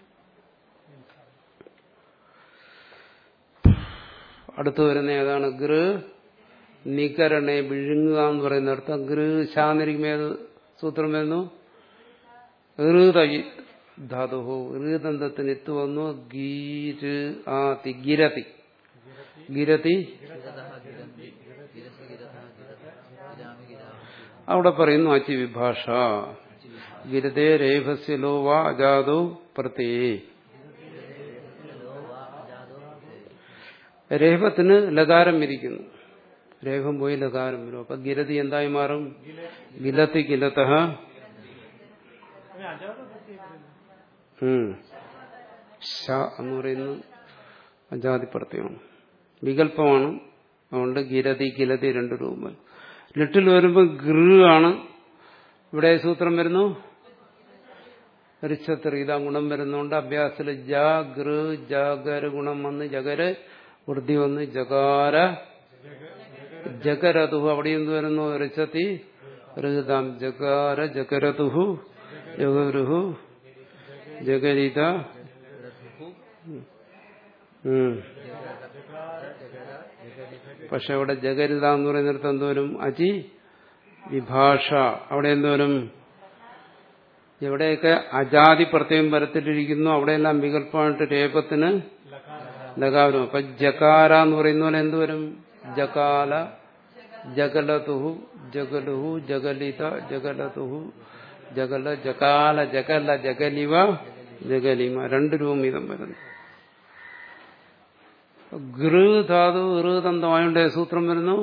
അടുത്ത് വരുന്ന ഏതാണ് ഗൃ നികരണെ വിഴുങ്ങുക എന്ന് പറയുന്നിടത്ത് ഗൃ ശാന്നിരിക്കും ഏത് സൂത്രം വരുന്നു ധാതു ഋതന്തത്തിന് എത്തു വന്നു ഗീര് ആ തി ഗിരതി ഗിരതി ഗിരതഃ ഗിരന്തി ഗിരസി ഗിരതഃ ഗിരത ഗിരാമി ഗിരാമി അവിടെ പറയുന്നു അച്ചി വിഭാഷ ഗിരതേ രേഭസ്യ ലോ വാ അജാതോ പ്രത്യേ രേഹത്തിന് ലകാരം ഇരിക്കുന്നു രേഖം പോയി ലകാരം വരും അപ്പൊ ഗിരതി എന്തായി മാറും ഗിലത്തി ഗിലത്ത അതിന് അജാത പ്രത്യേകം ഷ എന്ന് പറയുന്നത് അജാതി പ്രത്യമാണ് വികല്പമാണ് അതുകൊണ്ട് ഗിരതി ഗിലതി രണ്ട് രൂപം ലിട്ടിൽ വരുമ്പോൾ ഗൃ ആണ് ഇവിടെ സൂത്രം വരുന്നു ഋഷത്ര ഇതാ ഗുണം വരുന്നുണ്ട് അഭ്യാസത്തിൽ ജ ഗൃ ജഗര ഗുണം വന്ന് ജഗര് വൃദ്ധി വന്ന് ജകാര ജഗരതുഹു അവിടെ എന്ത് വരുന്നു ഋഷത്തി ഋതാം ജകാര ജഗരതുഹു ജഗരുഹു ജഗരിത ഉം. പക്ഷെ അവിടെ ജഗരിത എന്ന് പറയുന്നിടത്ത് എന്തോരും അജി വിഭാഷ അവിടെ എന്തോരും എവിടെയൊക്കെ അജാതി പ്രത്യേകം വരത്തിലിരിക്കുന്നു അവിടെയെല്ലാം വികല്പമായിട്ട് രേപത്തിന് ലകാവരും അപ്പൊ ജകാര എന്ന് പറയുന്ന പോലെ എന്തുവരും ജകാല ജഗലതുഹു ജഗലുഹു ജഗലിത ജഗലതുഹു ജഗല ജകാല ജഗല ജഗലിവ ജഗലിമ രണ്ട് രൂപം വീതം വരുന്നു ഗൃ ധാതു ഋതന്തമായോണ്ട് സൂത്രം വരുന്നു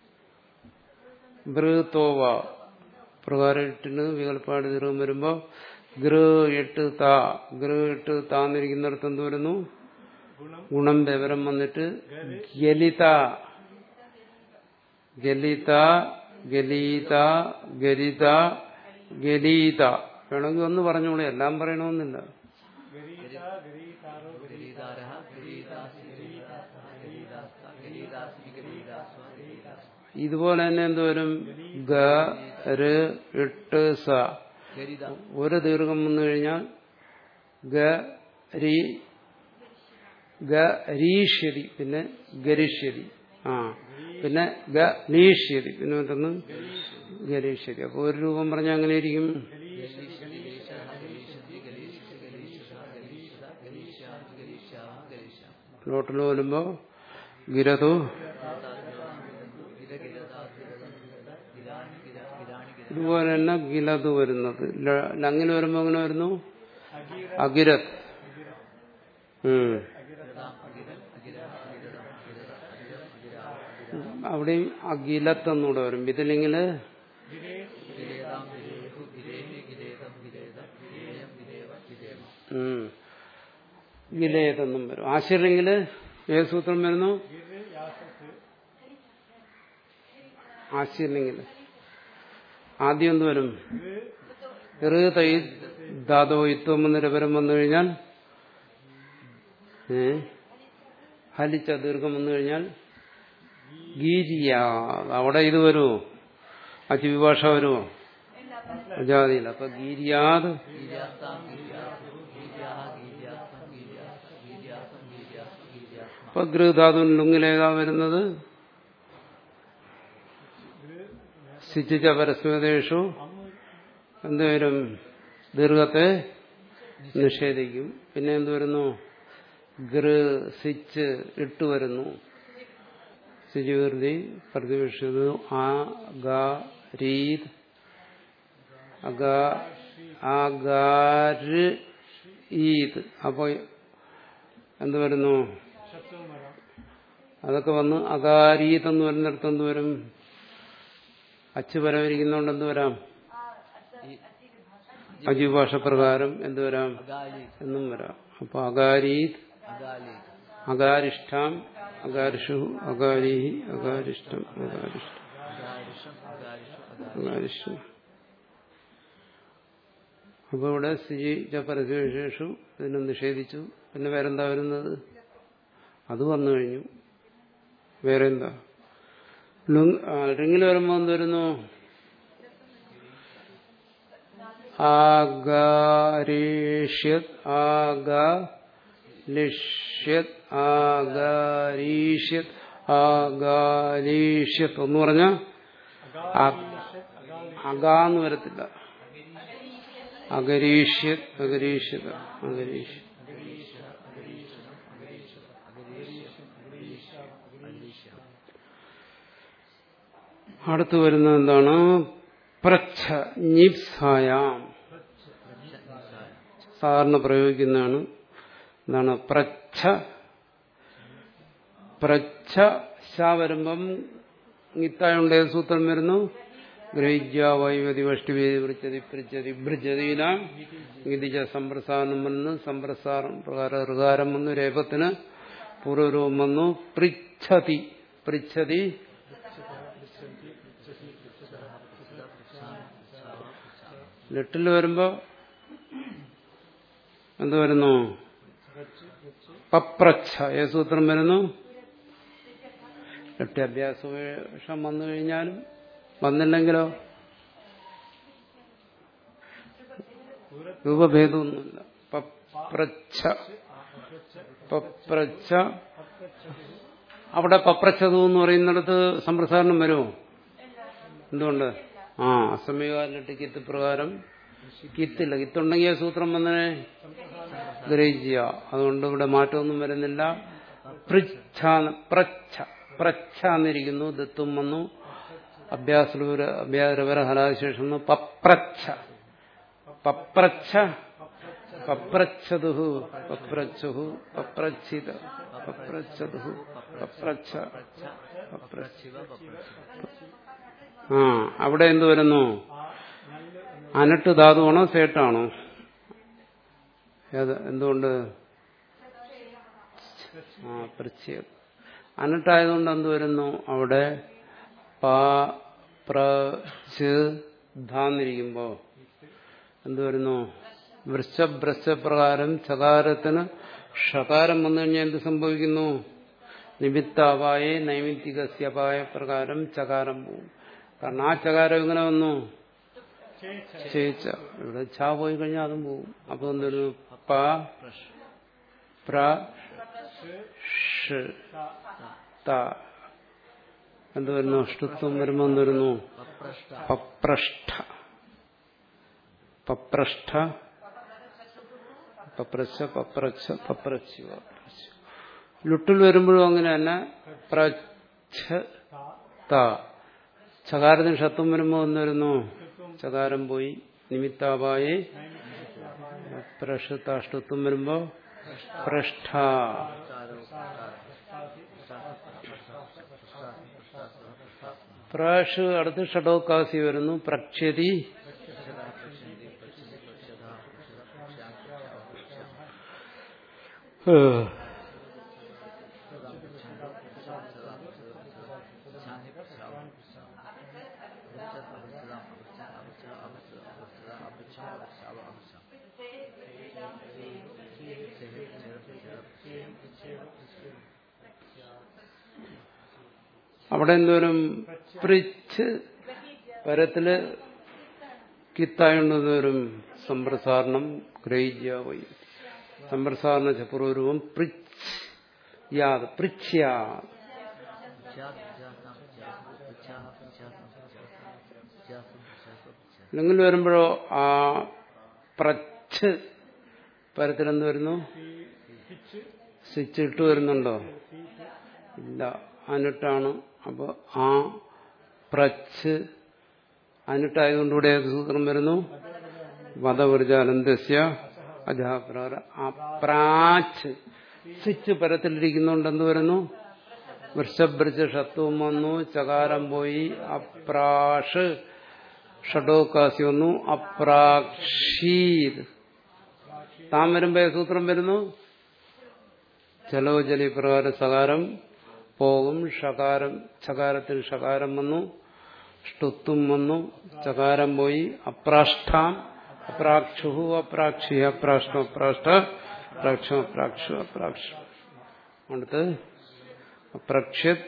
ബൃതോവ പ്രകാരത്തിന് വികല്പാട് ദീർഘം വരുമ്പോ ഗൃ എട്ട് താ ഗൃ എട്ട് താന്നിരിക്കുന്നിടത്ത് എന്ത് വരുന്നു ഗുണം വിവരം വന്നിട്ട് ഗലിത ഗലിത ഗലീത ഗരിത ഗലീത വേണമെങ്കിൽ ഒന്ന് പറഞ്ഞോളൂ എല്ലാം പറയണമെന്നില്ല ഗരീതാരഃ ഗരീതാസി ഗരീതാസ്ത ഗരീതാസ്മി ഗരീതാസ്വ ഗരീതാസ്മ ഇതുപോലെ തന്നെ എന്തോരും ഗ ര് ഇട്ട് സ ഗരിത ഒരു ദീർഘം വന്നു കഴിഞ്ഞാൽ ഗ രി ഗ രീഷ്യതി പിന്നെ ഗരിഷ്യതി ആ പിന്നെ ഗ നീഷ്യതി പിന്നെ മറ്റൊന്ന് ഗരീഷ്യതി അപ്പൊ ഒരു രൂപം പറഞ്ഞാൽ അങ്ങനെ ഇരിക്കും ലോട്ടിൽ വരുമ്പോ ഗിരതു ഇതുപോലെ തന്നെ ഗിലത് വരുന്നത് ല- ലങ്ങിന് വരുമ്പോ അങ്ങനെ വരുന്നു അഗിരത് ഉം. അവിടെയും അഖിലത്ത് എന്നൂടെ വരും ഇതിലെങ്കില് ഉം. ഗിലേതെന്നും വരും ആശയിലെങ്കില് ഏത് സൂത്രം വരുന്നു ആശയില്ലെങ്കിൽ ആദ്യം എന്ത് വരും ചെറു തൈ ധാതോ ഇത്വം എന്നൊരു പരം വന്നു കഴിഞ്ഞാൽ ഏ ഹലിച്ച ദീർഘം വന്നു കഴിഞ്ഞാൽ ഗീരിയ അവിടെ ഇത് വരുമോ അചിവിഭാഷ വരുമോ അജാതിയിൽ അപ്പൊ ഗീരിയാത് അപ്പൊ ഗൃഹധാതു ലുങ്ങിലേതാ വരുന്നത് സിച്ചിച്ച പരസ്മതേഷു എന്തുവരും ദീർഘത്തെ നിഷേധിക്കും പിന്നെ എന്ത് വരുന്നു ഗൃ സിച്ച് ഇട്ട് വരുന്നു സിജുവൃതി പ്രതിപക്ഷിത് ആ ഗ രീത് അഗ ആഗാര് ഈത് അപ്പോ എന്ത് വരുന്നു അതൊക്കെ വന്ന് അകാരീത് എന്ന് വരുന്നിടത്ത് എന്ത് വരും അച്ച് പരവരിക്കുന്നോണ്ട് എന്ത് വരാം അജീഭാഷ പ്രകാരം എന്ത് വരാം അഗാലി എന്നും വരാം അപ്പൊ അകാരീത് അഗാലി അകാരിഷ്ഠാം അകാരിഷു അകാരീഹി അകാരിഷ്ടം അകാരിഷ്ടം അഗാരിഷം അഗാരിഷു അഗാരി അകാരിഷ്ടം അപ്പൊ ഇവിടെ സ്ഥിതി പരസ്യവിശേഷു ഇതിനെ നിഷേധിച്ചു പിന്നെ വേറെന്താ വരുന്നത് അത് വന്നു കഴിഞ്ഞു വേറെ എന്താ റിങ്ങിൽ വരുമ്പോ എന്ത് വരുന്നു ആഗാരീഷ്യത് ആഗലിഷ്യത് ആഗാരീഷ്യത് ആഗാരീഷ്യത് എന്ന് പറഞ്ഞ അകാന്ന് വരത്തില്ല അഗരീഷ്യ അഗരീഷ്യത അഗരീഷ്യ അടുത്ത് വരുന്നത് എന്താണ് പ്രച്ഛ നിപ്സായാം സാധാരണ പ്രയോഗിക്കുന്നതാണ് എന്താണ് പ്രച്ഛ പ്രച്ഛ ശ വരുമ്പം ഗീത്തായുണ്ട് ഏത് സൂത്രം വരുന്നു ഗ്രഹിജ്യ വൈവതി വഷ്ടിവേദി വൃച്ചതി പൃച്ചതി ഭൃജതീന ഗിതിജ സമ്പ്രസാരണം വന്നു സമ്പ്രസാരം പ്രകാരം ഋകാരം വന്നു രേപത്തിന് പൂർവരൂപം വന്നു പൃച്ഛതി പൃച്ഛതി ലെട്ടിൽ വരുമ്പോ എന്ത് വരുന്നു പപ്രച്ഛ ഏത് സൂത്രം വരുന്നു എട്ട് അഭ്യാസം വന്നു കഴിഞ്ഞാലും വന്നില്ലെങ്കിലോ രൂപഭേദമൊന്നുമില്ല പപ്രച്ഛ പപ്രച്ഛ അവിടെ പപ്രച്ഛതു എന്ന് പറയുന്നിടത്ത് സമ്പ്രസാരണം വരുമോ എന്തുകൊണ്ട് ആ അസമയകാലിട്ട് കിത്ത് പ്രകാരം കിത്തില്ല കിത്തുണ്ടെങ്കിൽ ആ സൂത്രം വന്നതിനെ ഗ്രഹിക്കുക അതുകൊണ്ട് ഇവിടെ മാറ്റമൊന്നും വരുന്നില്ല പൃച്ഛ പ്രച്ഛ പ്രച്ഛ എന്നിരിക്കുന്നു ദത്തും വന്നു അഭ്യാസലൂര അഭ്യാസരവര ഹലാശേഷം വന്നു പപ്രച്ഛ പപ്രച്ഛ പപ്രച്ഛതുഹു പപ്രച്ഛുഹു പപ്രച്ഛിത പപ്രച്ഛതുഹു പപ്രച്ഛ പപ്രച്ഛ ആ അവിടെ എന്ത് വരുന്നു അനട്ട് ധാതുവാണോ സേട്ടാണോ ഏത് എന്തുകൊണ്ട് ആ പ്രത്യേക അനട്ടായതുകൊണ്ട് എന്ത് വരുന്നു അവിടെ പ പ്ര ധാന്നിരിക്കുമ്പോ എന്ത് വരുന്നു വൃശ്ചഭ്രശ്ചപ്രകാരം ചകാരത്തിന് ഷകാരം വന്നു കഴിഞ്ഞാൽ എന്ത് സംഭവിക്കുന്നു നിമിത്താവായ നൈമിത്തികസ്യപായ പ്രകാരം ചകാരം പോവും കാരണം ആ ചകാരം എങ്ങനെ വന്നു ചേച്ച ഇവിടെ ഛ പോയി കഴിഞ്ഞാൽ അതും പോവും അപ്പൊ എന്തൊരു പ പ്ര ഷ് ത എന്ത് വരുന്നു അഷ്ടുത്വം വരുമ്പോ എന്ത് വരുന്നു പപ്രഷ്ഠ പപ്രഷ്ഠ പപ്രച്ച പപ്രച്ച പപ്രച്ചു ലുട്ടിൽ വരുമ്പോഴും അങ്ങനെ തന്നെ പ്രച്ഛ ത ചകാരത്തിന് ഷത്വം വരുമ്പോ എന്ന് വരുന്നു ചകാരം പോയി നിമിത്താപായി പ്രഷത്താഷ്ടത്വം വരുമ്പോ പൃഷ്ഠ പ്രാഷ് അടുത്ത് ഷഡോക്കാസി വരുന്നു പ്രക്ഷ്യതി അവിടെ എന്തോരം പ്രിച്ച് പരത്തില് കിത്തായുണ്ടതോരും സമ്പ്രസാരണം ഗ്രഹിക്കുക പോയി സമ്പ്രസാരണ ചപുരൂപം പ്രിച്ച് യാത് പൃച്ഛ്യാ അല്ലെങ്കിൽ വരുമ്പോഴോ ആ പ്രച്ച് പരത്തിലെന്ത് വരുന്നു സ്വിച്ച് ഇട്ട് വരുന്നുണ്ടോ ഇല്ല അനിട്ടാണ് അപ്പൊ ആ പ്രച്ച് അനിട്ടായതുകൊണ്ട് ഇവിടെ ഏത് സൂത്രം വരുന്നു വധവൃജാനന്ദസ്യ അജാപ്രാര ആ പ്രാച്ച് സ്വിച്ച് പരത്തിലിരിക്കുന്നുണ്ട് എന്ത് വരുന്നു വൃഷഭൃച്ച ഷത്വം വന്നു ചകാരം പോയി അപ്രാഷ് ഷഡോക്കാസി വന്നു അപ്രാക്ഷീത് താൻ വരുമ്പോ ഏത് സൂത്രം വരുന്നു ജലോജലി പ്രകാരം സകാരം പോകും ഷകാരം ചകാരത്തിൽ ഷകാരം വന്നു ഷ്ടുത്തും വന്നു ചകാരം പോയി അപ്രാഷ്ടാം അപ്രാക്ഷു അപ്രാക്ഷി അപ്രാഷ്ടം അപ്രാഷ്ട അപ്രാക്ഷം അപ്രാക്ഷു അപ്രാക്ഷ അടുത്ത് അപ്രക്ഷ്യത്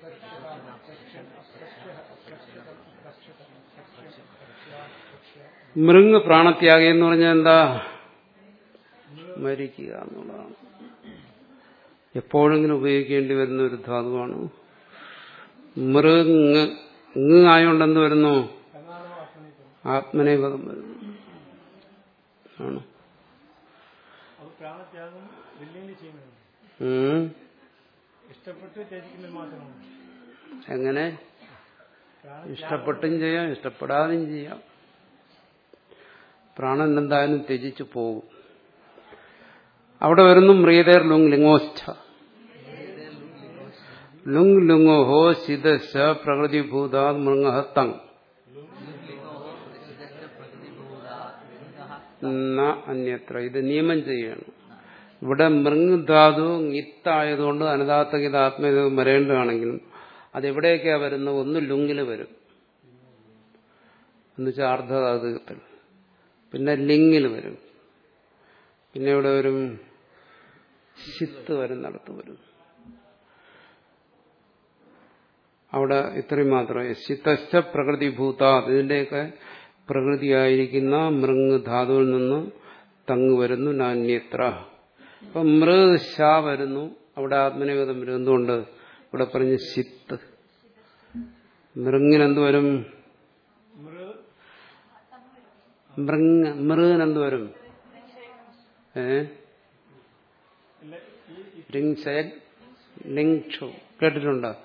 മൃങ് പ്രാണത്യാഗം എന്ന് പറഞ്ഞാൽ എന്താ മരിക്കുക എന്നുള്ളതാണ് എപ്പോഴെങ്കിലും ഉപയോഗിക്കേണ്ടി വരുന്ന ഒരു ധാതുവാണ് മൃങ് ഇങ് ആയോണ്ട് എന്ത് വരുന്നു ആത്മനേപദം വരുന്നു ആണ് അത് പ്രാണത്യാഗം വില്ലിംഗ് ചെയ്യുന്നത് ഉം. ഇഷ്ടപ്പെട്ട് ത്യജിക്കുന്നത് മാത്രമാണ് എങ്ങനെ ഇഷ്ടപ്പെട്ടും ചെയ്യാം ഇഷ്ടപ്പെടാതെയും ചെയ്യാം പ്രാണൻ എന്തായാലും ത്യജിച്ചു പോകും അവിടെ വരുന്നു മ്രിയതേർ ലുങ് ലിംഗോസ്ഥ ലുങ് ലുങ്ങോഹോ ശിതശ പ്രകൃതിഭൂതാ മൃങ്ങ തങ് ന അന്യത്ര ഇത് നിയമം ചെയ്യണം ഇവിടെ മൃങ് ധാതു ഇത്തായതുകൊണ്ട് അനതാത്തകിത ആത്മീയത വരേണ്ടതാണെങ്കിലും അതെവിടെയൊക്കെയാ വരുന്നത് ഒന്ന് ലുങ്ങിൽ വരും എന്നുവെച്ചാൽ അർദ്ധധാതുകത്തിൽ പിന്നെ ലിങ്ങിൽ വരും പിന്നെ ഇവിടെ വരും ശിത്ത് വരുന്നിടത്ത് വരും അവിടെ ഇത്രയും മാത്രമേ ശിത്തശ്ച പ്രകൃതിഭൂത ഇതിന്റെയൊക്കെ പ്രകൃതിയായിരിക്കുന്ന മൃങ് ധാതുവിൽ നിന്ന് തങ്ങ് വരുന്നു നാന്യത്ര അപ്പൊ മൃ ശ വരുന്നു അവിടെ ആത്മനിവേദം വരും എന്തുകൊണ്ട് ഇവിടെ പറഞ്ഞ് ശിത്ത് മൃങ്ങിനെന്ത് വരും മൃ മൃങ് മൃഗിനെന്ത് വരും ഏ ഇല്ല ഈ ഈ ലിങ് ശയക് ലിങ് ക്ഷു കേട്ടിട്ടുണ്ടോ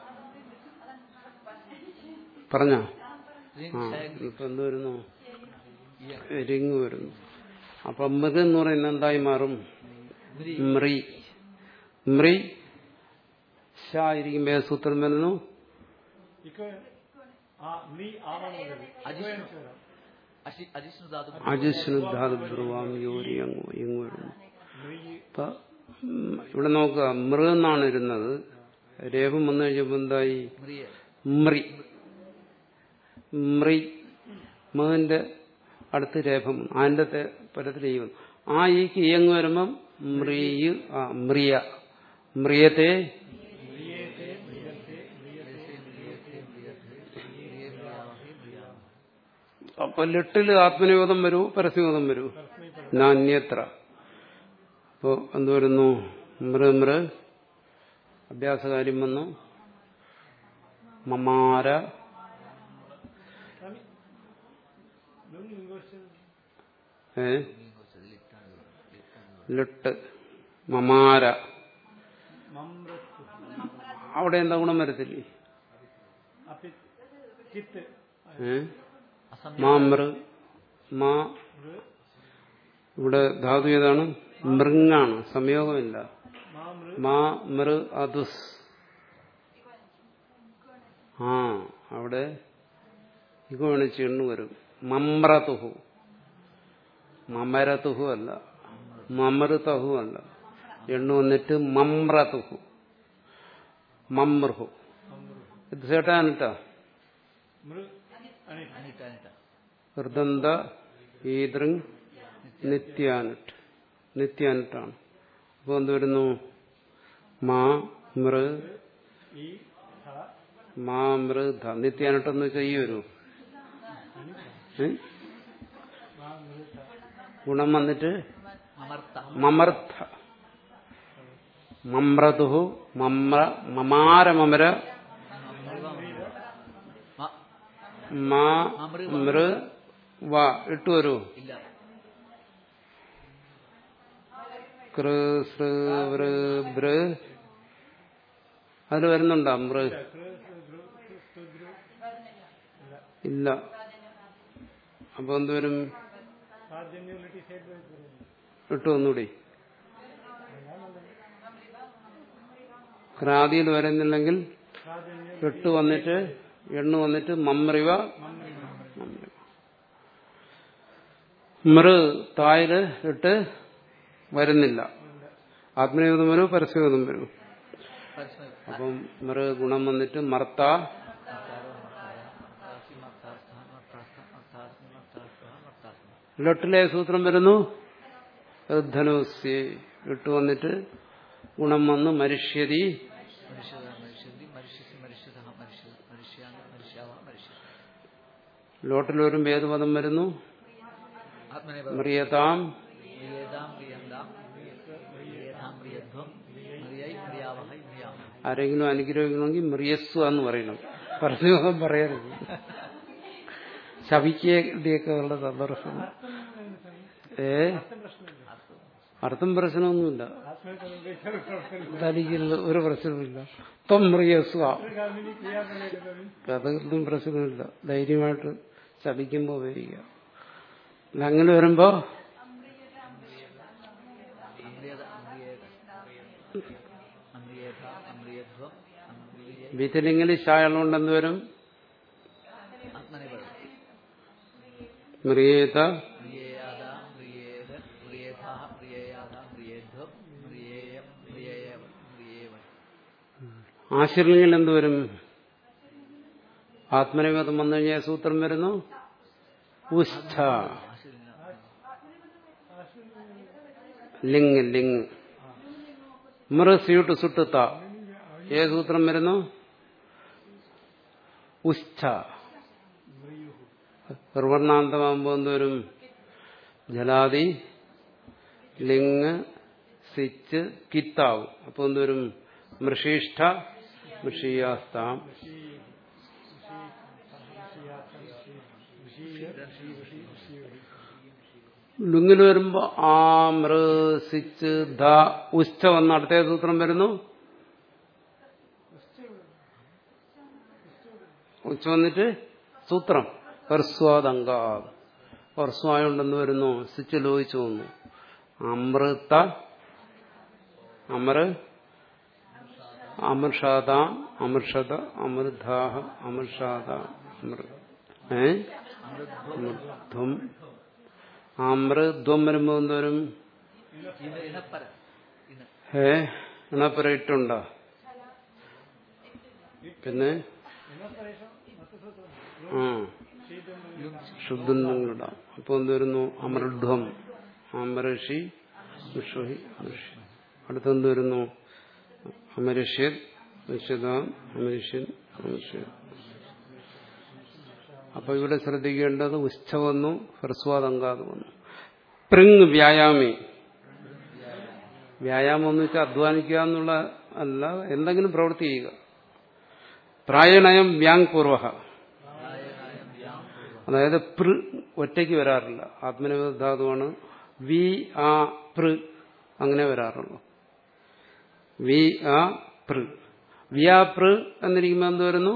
പറഞ്ഞോ ആ ഇപ്പൊ എന്ത് വരുന്നു റിങ് വരുന്നു അപ്പൊ മൃഗ് എന്ന് പറയുന്നത് എന്തായി മാറും മ്രി മ്രി ഷ ഇരിക്കുമ്പോ ഏത് സൂത്രം വരുന്നു ഇക്ക ആ നീ ആവാനുള്ളത് അജിഷ്ണു ധാതു അജിഷ്ണുധാതു ബ്രുവാം യോരി അങ്ങ് ഇങ്ങ് വരുന്നു നീ അപ്പൊ ഉം, ഇവിടെ നോക്കുക മൃ എന്നാണ് ഇരുന്നത് രേഖം വന്നു കഴിഞ്ഞപ്പോ എന്തായി മ്രിയ മ്രി മ്രി മകന്റെ അടുത്ത് രേഖം അതിന്റെ തെ- പരത്തിൽ ഈ വന്നു ആ ഈക്ക് ഇയങ്ങ് വരുമ്പം മ്രിയ് ആ മ്രിയ മ്രിയത്തെ അപ്പൊ ലിട്ടില് ആത്മനിയോഗം വരൂ പരസ്യബോധം വരൂ നാന്യത്ര അപ്പോ എന്ത് വരുന്നു മൃ മൃ അഭ്യാസകാര്യം വന്നു മമാര ലുങ് ഇംഗ്ലീഷ് ഏ ലിട്ട് മമാര മമ്രത്ത് അവിടെ എന്താ ഗുണം വരത്തില്ലേ അപ്പി കിത്ത് ഏ മാമൃ മാ മൃ ഇവിടെ ധാതു ഏതാണ് മൃങ്ങാണ് സംയോഗമില്ല മാ മൃ മാ മൃ അതുസ് ആ അവിടെ ഇഗോണ് ചെണ്ണു വരും മമ്രതുഹു മമരതുഹു അല്ല മമൃതഹു അല്ല എണ്ണു വന്നിട്ട് മമ്രതുഹു മമ്രുഹു ഇത് ചേട്ടാനിട്ടാ മൃ അനിൽ അനിട്ട അനിട്ട ഹൃദന്ത ഈദൃങ് നിത്യാനുട്ട് നിത്യാനുട്ടാണ് അപ്പോൾ എന്ത് വരുന്നു മാ മൃ ഈ ധ മാ മൃ ധ നിത്യാനുട്ടെന്ന് വെച്ചാൽ ഈ വരൂ ഏ? മാ മൃ ധ ഗുണം വന്നിട്ട് അമർത്ത മമർത്ഥ മമ്രതുഹു മമ്ര മമാരമര മ- മാ മൃ വ ഇട്ടു വരൂ ഇല്ല കൃ സൃ വൃ ഭൃ അതിൽ വരുന്നുണ്ടോ മൃ കൃ ധൃ ധൃ ധൃ ഇല്ല അപ്പൊ എന്തുവരും സാധ്യന്യൂലിറ്റി സൈഡ് വൈസ് വരുന്നു ഇട്ടു ഒന്നുകൂടി ക്രാതിയിൽ വരുന്നില്ലെങ്കിൽ സാധ്യന്യൂ എട്ട് വന്നിട്ട് എണ്ണു വന്നിട്ട് മമ്രിവ മൃ തായില് ഇട്ട് വരുന്നില്ല ആത്മനിയോഗം വരും പരസ്യയോഗം വരും പരസ്മയം അപ്പം മൃ ഗുണം വന്നിട്ട് മർത്ത ലൊട്ടിലെ സൂത്രം വരുന്നു ധനുസ് ഇട്ട് വന്നിട്ട് ഗുണം വന്ന് മനുഷ്യതി മനുഷ്യത മനുഷ്യന്തി മനുഷ്യസി മനുഷ്യത മനുഷ്യ മനുഷ്യാമി മനുഷ്യാവ മനുഷ്യ ലോട്ടിൽ വരുമ്പോൾ ഏത് പദം വരുന്നു ആത്മനെ മ്രിയതാം പ്രിയേതാം പ്രിയന്താം പ്രിയേതാം പ്രിയധ്വം പ്രിയൈ പ്രിയാവഹൈ പ്രിയാമഹൈ ആരെങ്കിലും അനുഗ്രഹിക്കണമെങ്കിൽ മ്രിയസ്വ എന്ന് പറയണം പരസ്യയോഗം പറയരുത് ശവിക്കുകയൊക്കെ ഉള്ള സന്ദർഭം ഏ അർത്ഥം പ്രശ്നമൊന്നുമില്ല ആത്മഹത്യ ഉപയോഗിക്കാൻ പ്രവർത്തനം തനിക്ക് ഒരു പ്രശ്നമില്ല ത്വം മൃഗസ്വ ഗാമിനി ക്രിയാകരണ അതൊന്നും പ്രശ്നമില്ല ധൈര്യമായിട്ട് ചലിക്കുമ്പോൾ ഉപയോഗിക്കുക അല്ല അങ്ങനെ വരുമ്പോ അമ്രിയത അമ്രിയേത അമ്രിയേത അമ്രിയധ്വം അമ്രിയ വിത്തിലിങ്ങനെ ശായുള്ളതുകൊണ്ട് എന്ത് വരും ആത്മനിപദം മൃഗേത പ്രിയേയാത പ്രിയേത പ്രിയേഥാ പ്രിയേയാത പ്രിയേധ്വം പ്രിയേയം പ്രിയേയവ പ്രിയേവൻ ആശീർലിംഗിൽ എന്ത് വരും ആത്മനിവേദം വന്നു കഴിഞ്ഞാൽ സൂത്രം വരുന്നു ഉസ്ഥ ലിങ് ലിങ് മൃ സ്യൂട്ട് സുട്ടുത്ത ഏത് സൂത്രം വരുന്നു ഉസ്ഥ നിർവർണാന്തമാകുമ്പോൾ എന്തോരും ജലാതി ലിങ് സിച്ച് കിത്താവും അപ്പോൾ എന്തോരും മൃഷിഷ്ഠ മൃഷിയാസ്താം ലുങ്ങിൽ വരുമ്പോ ആ മൃ സിച്ച് ധ ഉച്ച വന്ന അടുത്ത സൂത്രം വരുന്നു ഉച്ച വന്നിട്ട് സൂത്രം ഹർസ്വാദങ്ക ഹർസ്വായുണ്ടെന്ന് വരുന്നു സിച്ച് ലോഹിച്ചു വന്നു അമൃത അമർ അമർഷാദ അമർഷത അമൃതാഹ അമർഷാദ അമൃ ഏ അമൃധ്വം അമൃധ്വം വരുമ്പോ എന്തോരും ഇന ഇനപ്പര ഇന ഏ ഇണപ്പുര ഇട്ടുണ്ടോ പിന്നെ ആ ശുദ്ധം നിങ്ങളിടാം അപ്പൊ എന്ത് വരുന്നു അമൃധ്വം അമരഷി വിശ്വഹി ഋഷി അടുത്തെന്ത് വരുന്നു അമരഷ്യൻ നിശ്ചിതാം അമരിഷ്യൻ അമരിഷ്യൻ അപ്പൊ ഇവിടെ ശ്രദ്ധിക്കേണ്ടത് ഉച്ച വന്നു ഹ്രസ്വാദങ്കാത് വന്നു പ്രിങ് വ്യായാമി വ്യായാമം എന്ന് വെച്ചാൽ അധ്വാനിക്കുക എന്നുള്ള അല്ല എന്തെങ്കിലും പ്രവൃത്തി ചെയ്യുക പ്രായണയം വ്യാങ് പൂർവ അതായത് പൃ ഒറ്റയ്ക്ക് വരാറില്ല ആത്മനിബദ്ധാതുവാണ് വി ആ പൃ അങ്ങനെ വരാറുള്ളൂ വി ആ പൃ വിയാ പൃ എന്നിരിക്കുമ്പോൾ എന്ത് വരുന്നു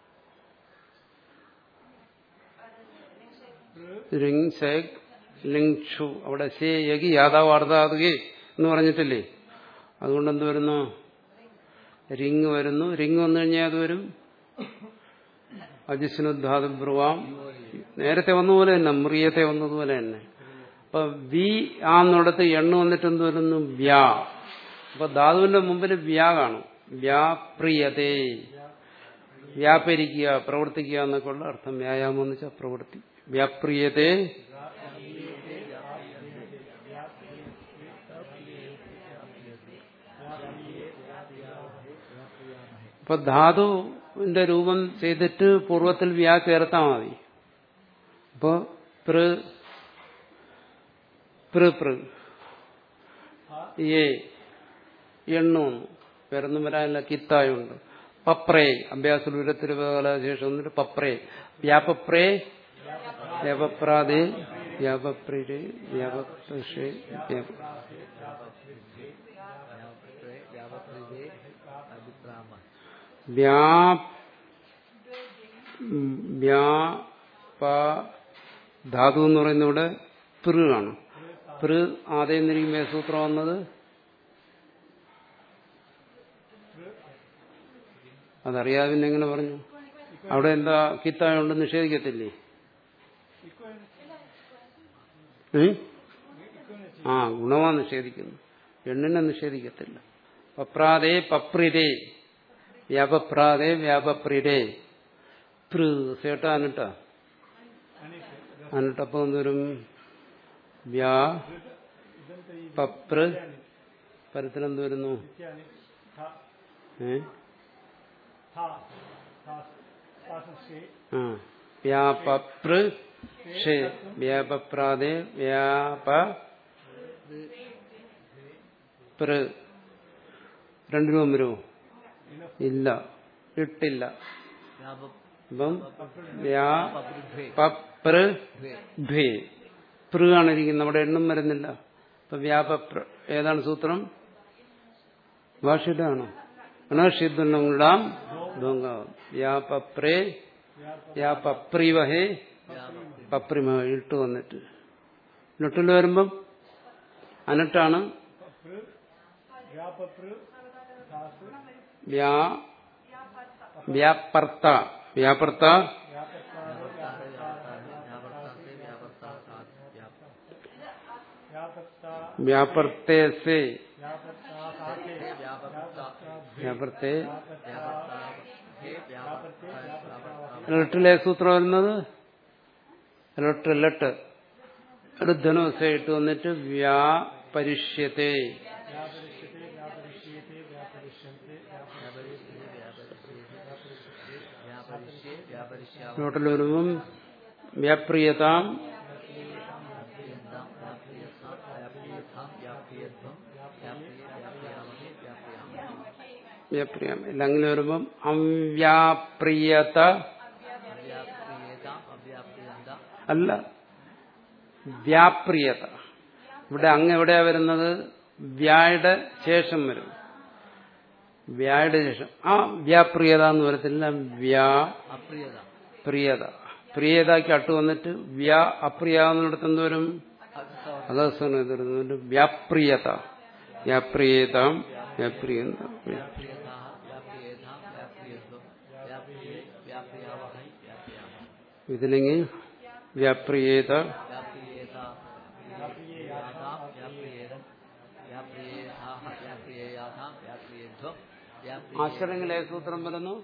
രിങ് ശേഖ് ലിങ് ഷു അവിടെ ശേ യകി യാഥാവാർത്താതുകെ എന്ന് പറഞ്ഞിട്ടില്ലേ അതുകൊണ്ട് എന്ത് വരുന്നു റിങ് വരുന്നു റിങ് വന്നു കഴിഞ്ഞാൽ അത് വരും അജിസ്നുദ്ധാതു ബ്രുവാം നേരത്തെ വന്ന പോലെ തന്നെ മുറിയത്തെ വന്നതുപോലെ തന്നെ അപ്പൊ വി ആന്നിടത്ത് എണ്ണ വന്നിട്ട് എന്ത് വരുന്നു വ്യാ അപ്പൊ ധാതുവിന്റെ മുമ്പിൽ വ്യാ കാണും വ്യാപ്രിയതേ വ്യാപരിക്കുക പ്രവർത്തിക്കുക എന്നൊക്കെ ഉള്ള അർത്ഥം വ്യായാമം എന്ന് വെച്ചാൽ പ്രവൃത്തി വ്യാപ്രിയതേ അപ്പൊ ധാതുവിന്റെ രൂപം ചെയ്തിട്ട് പൂർവ്വത്തിൽ വ്യാ ചേർത്താൽ മതി അപ്പോ പൃ പൃ പൃ ഏ എണ്ണു വന്നു പേരൊന്നും വരാനില്ല കിത്തായുണ്ട് പപ്രേ അഭ്യാസ വിവരത്തിരുപകാലശേഷം വന്നിട്ട് പപ്രേ വ്യാപപ്രേ വ്യാപപ്രാതേ വ്യാപപ്രേ വ്യാപക്ഷേ വ്യാപ വ്യാപൃതേ വ്യാപൃതേ അഭിപ്രാമ വ്യാ വ്യാപ ധാതു എന്ന് പറയുന്ന ഇവിടെ പൃ ആണ് പൃ ആദ്യം നിരിക്കുമ്പോൾ സൂത്രം വന്നത് അതറിയാതെ പിന്നെ എങ്ങനെ പറഞ്ഞു അവിടെ എന്താ കിത്തായോണ്ട് നിഷേധിക്കത്തില്ലേ ഉം? ആ ഗുണമാ നിഷേധിക്കുന്നു എണ്ണിനെ നിഷേധിക്കത്തില്ല പപ്രാതേ പപ്രിരേ വ്യാപപ്രാതേ വ്യാപപ്രിരേ പൃ സേട്ട അനിട്ട അനിട്ടപ്പോ എന്തോരും വ്യാ പപ്ര പരത്തിലെന്ത് വരുന്നു നിത്യാനി ഥ ഏ ഥ ഥ താസസ്യേ ആ വ്യാപപ്ര ഷേ വ്യാപപ്രാതേ വ്യാപ പ്ര രണ്ടിനും വരുമോ ഇല്ല ഇട്ടില്ല വ്യാപ അപ്പം വ്യാ പപൃഥ്വേ പപ്ര ധ്വേ പൃകാണ് ഇരിക്കുന്നത് അവിടെ എണ്ണും വരുന്നില്ല അപ്പൊ വ്യാപ പ്ര- ഏതാണ് സൂത്രം ഭാഷ്യയിലാണോ അനർഷിദ്ദുണ്ടാം വ്യാപപ്രേ വ്യാപപ്രീവഹേ പപ്രിമ ഇട്ട് വന്നിട്ട് നെട്ടിൽ വരുമ്പം അനട്ടാണ് വ്യാപൃ ധാതു വ്യാ വ്യാപർത്ത വ്യാപർത്ത വ്യാപത്ത വ്യാപർത്തേസേ വ്യാപത്താഹേ വ്യാപർത്തേ വ്യാപത്തെ ലെട്ടിലെ സൂത്രം വരുന്നത് ലെട്ട് ലെട്ട് ഒരു ധനുസ ഇട്ട് വന്നിട്ട് വ്യാപരിഷ്യത്തെ വ്യാപരിഷ്യത്തെ വ്യാപരിഷ്യത്തെ വ്യാപരിഷ്യന്തെ വ്യാപരിഷ്യേ വ്യാപരിഷ്യാവ നോട്ടിൽ വരുമ്പം വ്യാപ്രിയതാം വ്യാപ്രിയന്താം വ്യാപ്രിയസാം വ്യാപ്രിയഥാം വ്യാപ്രിയത്വം വ്യാപ്രിയ വ്യാപ്രിയാമഹേ വ്യാപ്രിയാമഹേ വ്യാപ്രിയാം അല്ലെങ്കിൽ വരുമ്പം അവ്യാപ്രിയത അവ്യാപ്രിയേതാം അവ്യാപ്രിയന്താം അല്ല വ്യാപ്രിയത ഇവിടെ അങ്ങ് എവിടെയാ വരുന്നത് വ്യായുടെ ശേഷം വരും വ്യായുടെ ശേഷം ആ വ്യാപ്രിയത എന്ന് വരത്തില്ല വ്യാ അപ്രിയത പ്രിയത പ്രിയതയ്ക്ക് അട്ട് വന്നിട്ട് വ്യാ അപ്രിയ എന്നിടത്ത് എന്ത് വരും അഗസ്വനം എതിർന്നുണ്ട് വ്യാപ്രിയത വ്യാപ്രിയതാം വ്യാപ്രിയന്ത വ്യാപ്രിയതാ വ്യാപ്രിയേതാം വ്യാപ്രിയത്വം വ്യാപ്രിയേ വ്യാപ്രിയാവഹൈ വ്യാപ്രിയാമഹേ ഇതിലെങ്കിൽ വ്യാപ്രിയേത വ്യാപ്രിയേതാ വ്യാപ്രിയേയാതാം വ്യാപ്രിയേതം വ്യാപ്രിയേതാഹ വ്യാപ്രിയേയാതാം വ്യാപ്രിയേധ്വം വ്യാപ്രിയേ ആശ്രയങ്ങൾ ഏത് സൂത്രം വരുന്നു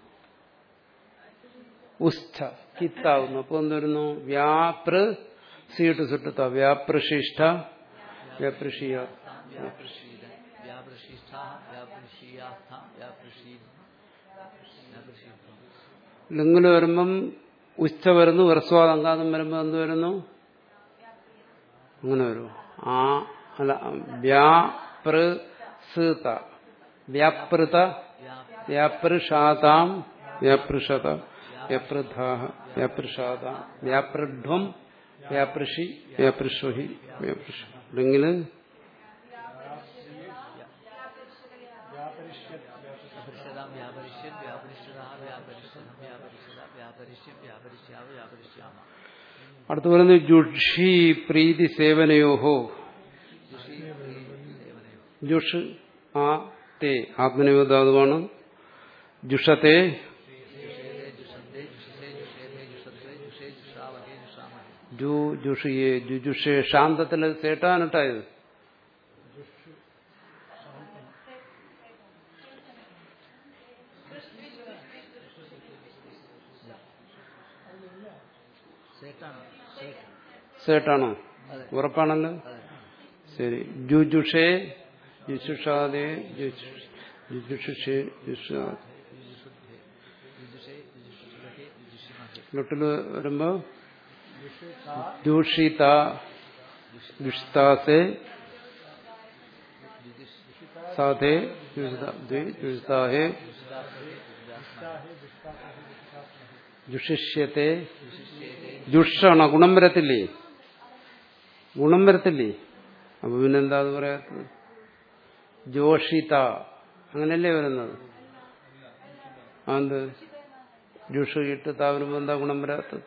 ഉസ്ഥ കിത്താവുന്നു അപ്പൊ എന്ത് വരുന്നു വ്യാപൃ സീട്ട് സുട്ടുത്ത വ്യാപൃശിഷ്ട വ്യാപൃഷിയ വ്യാപൃഷീതൻ വ്യാപൃഷിഷ്ഠാഹ വ്യാപൃഷീയാസ്ഥാം വ്യാപൃഷീ വ്യാപൃഷീത്വം ലിംഗില് വരുമ്പം ഉച്ച വരുന്നു ഹ്രസ്വാദങ്കാതം വരുമ്പോ എന്ത് വരുന്നു അങ്ങനെ വരും ആ അല്ല വ്യാപൃസീത വ്യാപൃത വ്യാപൃഷാതാം വ്യാപൃഷത വ്യാപൃധാഹ വ്യാപൃഷാതാം വ്യാപൃഢ്വം വ്യാപൃഷി വ്യാപൃഷ്വഹി വ്യാപൃഷ ലിംഗില് വ്യാപരിഷ്യതാം വ്യാപരിഷ്യൻ വ്യാപരിഷ്യതാ വ്യാപരിഷ്യതം വ്യാപരിഷ്യത വ്യാപരിഷ്യം വ്യാപരിഷ്യാവ വ്യാപരിഷ്യാമ അടുത്ത് പറയുന്നത് ജുഷി പ്രീതി സേവനയോഹോ ജുഷ് ആ തേ ആത്മനിവേദാതുവാണ് ജുഷത്തെ ജുഷന്തേ ജുഷസേ ജുഷേതേ ജുഷത്വേ ജുഷേ ജുഷാവഹേ ജുഷാമഹേ ജു ജുഷിയെ ജുജുഷെ ശാന്തത്തിൽ സേട്ടാനിട്ടായത് സേട്ടാണ് സേട്ട് സേട്ടാണോ അതെ. ഉറപ്പാണല്ലോ അതെ ശരി ജുജുഷേ ജുഷുഷാദേ ജുജുഷേ ജുഷാദ് യുജുഷേ യുജുഷുഷേ യുജുഷിമഹേ ലൊട്ടിൽ വരുമ്പോ ദൂഷിത ദുഷിതാസേ സാധേ ദുഷിതാഹേ ജുഷിഷ്യത്തെ ജുഷാണ് ഗുണം വരത്തില്ലേ ഗുണം വരത്തില്ലേ അപ്പൊ പിന്നെന്താ അത് പറയാത്തത് ജോഷിത അങ്ങനെയല്ലേ വരുന്നത് അത് ജുഷ് ഇട്ട് താവരുമ്പോ എന്താ ഗുണം വരാത്തത്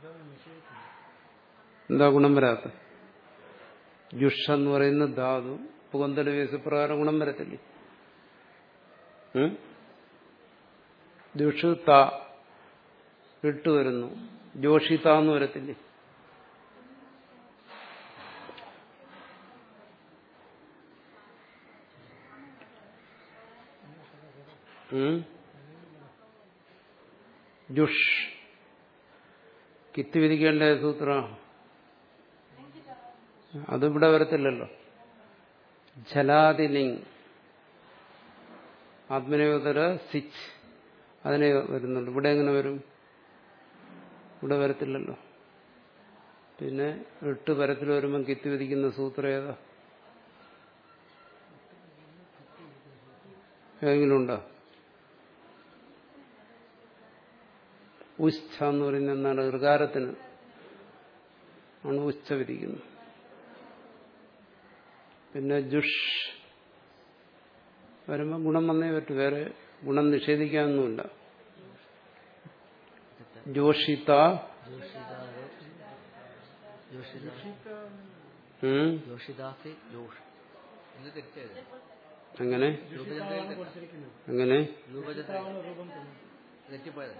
എന്താ ഗുണം വരാത്തത് ജുഷ എന്ന് പറയുന്ന ധാതു പുകന്തല വേസപ്രകാരം ഗുണം വരത്തില്ലേ ഉം? ജുഷ് ത ഇട്ട് വരുന്നു ജോഷിത എന്ന് വരത്തില്ലേ ഉം? ജുഷ് കിത്ത് വിധിക്കേണ്ട സൂത്ര അതിവിടെ വരത്തില്ലല്ലോ ജലാതിലിംഗ് ആത്മനിയോതര സിച്ച് അതിനെ വരുന്നുള്ളൂ ഇവിടെ എങ്ങനെ വരും ഇവിടെ വരത്തില്ലല്ലോ പിന്നെ എട്ട് പരത്തിൽ വരുമ്പം കിത്ത് വിധിക്കുന്ന സൂത്രം ഏതാ ഏതെങ്കിലും ഉണ്ടോ ഉച്ഛ എന്ന് പറയുന്ന എന്താണ് ഋകാരത്തിന് ആണ് ഉച്ച വിധിക്കുന്നത് പിന്നെ ജുഷ് വരുമ്പോൾ ഗുണം വന്നേ പറ്റൂ വേറെ ഗുണം നിഷേധിക്കാനൊന്നുമില്ല ജോഷിത ജോഷിദാരെ ജോഷിദാ ഉം, ജോഷിദാസെ ജോഷ് ഇത് തെറ്റായത് അങ്ങനെ രൂപചന്ദ്രയിൽ കൊടുത്തിരിക്കുന്നത് അങ്ങനെ രൂപചന്ദ്ര രൂപം തന്നെ തെറ്റിപ്പോയത്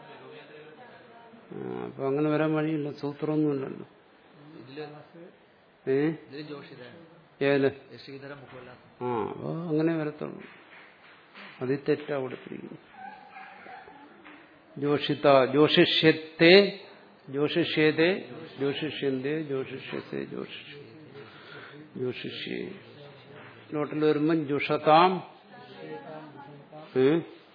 ആ, അപ്പൊ അങ്ങനെ വരാൻ വഴിയില്ല സൂത്രമൊന്നുമില്ലല്ലോ ഇതില് ഏ ഇതില് ജോഷിതാണ് ഏത് ശ്രീധര മുഖോല്ലാസം ആ അപ്പൊ അങ്ങനെ വരത്തുള്ളൂ അതിൽ തെറ്റാ കൊടുത്തിരിക്കുന്നു ജോഷിത ജോഷിഷ്യത്തെ ജോഷിഷ്യത്തെ ജോഷിഷ്യന്തെ ജോഷിഷ്യത്തെ ജോഷിഷ്യ ജോഷിഷ്യേ നോട്ടിൽ വരുമ്പം ജുഷതാം ഏ?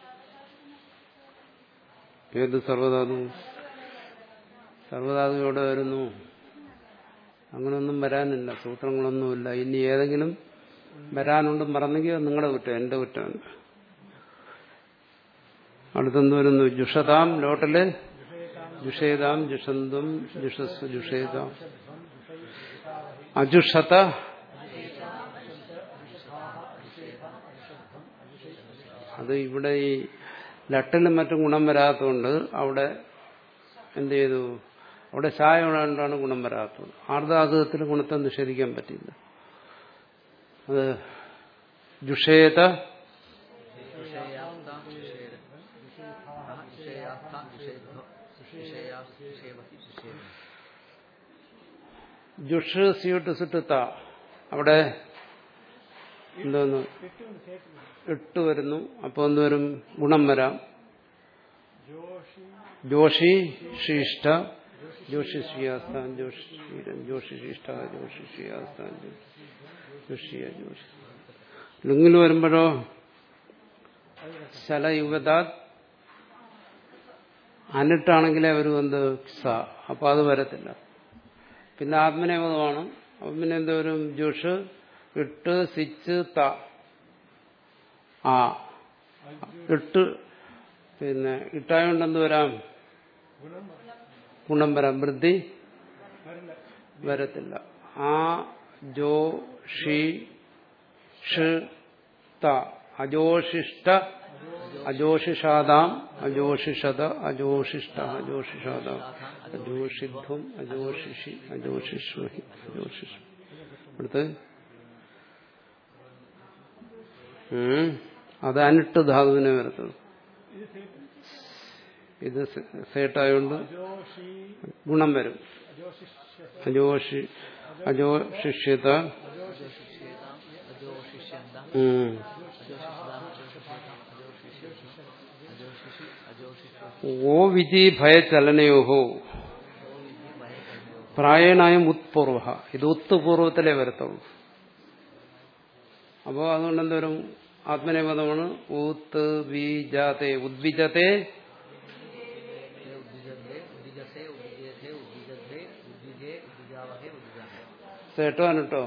ഏത് സർവധാതു സർവധാതു എവിടെ വരുന്നു അങ്ങനെയൊന്നും വരാനില്ല സൂത്രങ്ങളൊന്നുമില്ല ഇനി ഏതെങ്കിലും വരാനുണ്ട് മറന്നെങ്കിൽ അത് നിങ്ങളുടെ കുറ്റം എന്റെ കുറ്റമല്ല അടുത്തെന്ത് വരുന്നു ജുഷതാം ലോട്ടല് ജുഷേതാം ജുഷന്തും ജുഷസ് ജുഷേതാം അജുഷത അത് ഇവിടെ ഈ ലട്ടിലും മറ്റും ഗുണം വരാത്തതുകൊണ്ട് അവിടെ എന്ത് ചെയ്തു അവിടെ ചായ കൊണ്ടാണ് ഗുണം വരാത്തത് ആർദ്ധാതുകത്തിൽ ഗുണത്തെ നിഷേധിക്കാൻ പറ്റില്ല അത് ജുഷേത വിഷയാസ്താം വിഷേര വിഷയാസ്താം വിഷേഭ വിഷയാസ് വിഷേവസി വിഷേഭ ജുഷ് സ്യൂട്ട് സുട്ടുത്ത അവിടെ എന്തോന്ന് ഇട്ട് വരുന്നു അപ്പോൾ എന്തുവരും ഗുണം വരാം ജോഷി ജോഷി ശിഷ്ട ജോഷി ശ്രീയാസ്ഥാൻ ജോഷി ശ്രീരൻ ജോഷി ശിഷ്ട ജോഷി ശ്രീയാസ്ഥാൻ ജോഷിയ ജോഷി ലുങ്ങിൽ വരുമ്പോഴോ ശലയുഗതാത് അനിട്ടാണെങ്കിലേ ഒരു എന്ത് സ അപ്പൊ അത് വരത്തില്ല പിന്നെ ആത്മനേപദമാണ് അപ്പം പിന്നെ എന്ത് വരും ജുഷ് ഇട്ട് സിച്ച് ത ആ ഇട്ട് പിന്നെ ഇട്ടായോണ്ട് എന്ത് വരാം ഗുണം വരാം വൃദ്ധി വരത്തില്ല ആ ജോ ഷി ഷ് ത അജോഷിഷ്ട അജോഷിഷാദാം അജോഷിഷത അജോഷിഷ്ട അജോഷിഷാദ അജോഷിധ്വം അജോഷിഷി അജോഷിഷ്വഹി അജോഷിഷ് അടുത്ത് ഉം. അത് അനിട്ട് ധാതുവിനെ വരത്തുള്ളൂ ഇത് സേട്ടായോണ്ട് ജോഷി ഗുണം വരും അജോഷിഷ്യ അജോഷി അജോഷിഷ്യത അജോഷിഷ്യേതാം അജോഷിഷ്യന്താം ഉം. അജോഷിഷതാം അജോഷിഷ്യേതാം അജോഷിഷ്യേതാം അജോഷിഷി അജോഷിഷ്വ ഓ വിധി ഭയചലനയോഹോ പ്രായണായം ഉത്പൂർവ ഇത് ഉത്തുപൂർവത്തിലേ വരത്തുള്ളൂ അപ്പോൾ അതുകൊണ്ട് എന്തോരും ആത്മനേപദമാണ് ഊത്ത് ബീജാത്തെ ഉദ്വിജത്തെ ഉദ്വിജന്തേ ഉദ്വിജസേ ഉദ്വിജേഥേ ഉദ്വിജദ്ധേ ഉദ്വിജേ ഉദ്വിജാവഹേ ഉദ്വിജാഹേ സേട്ടാണ് കേട്ടോ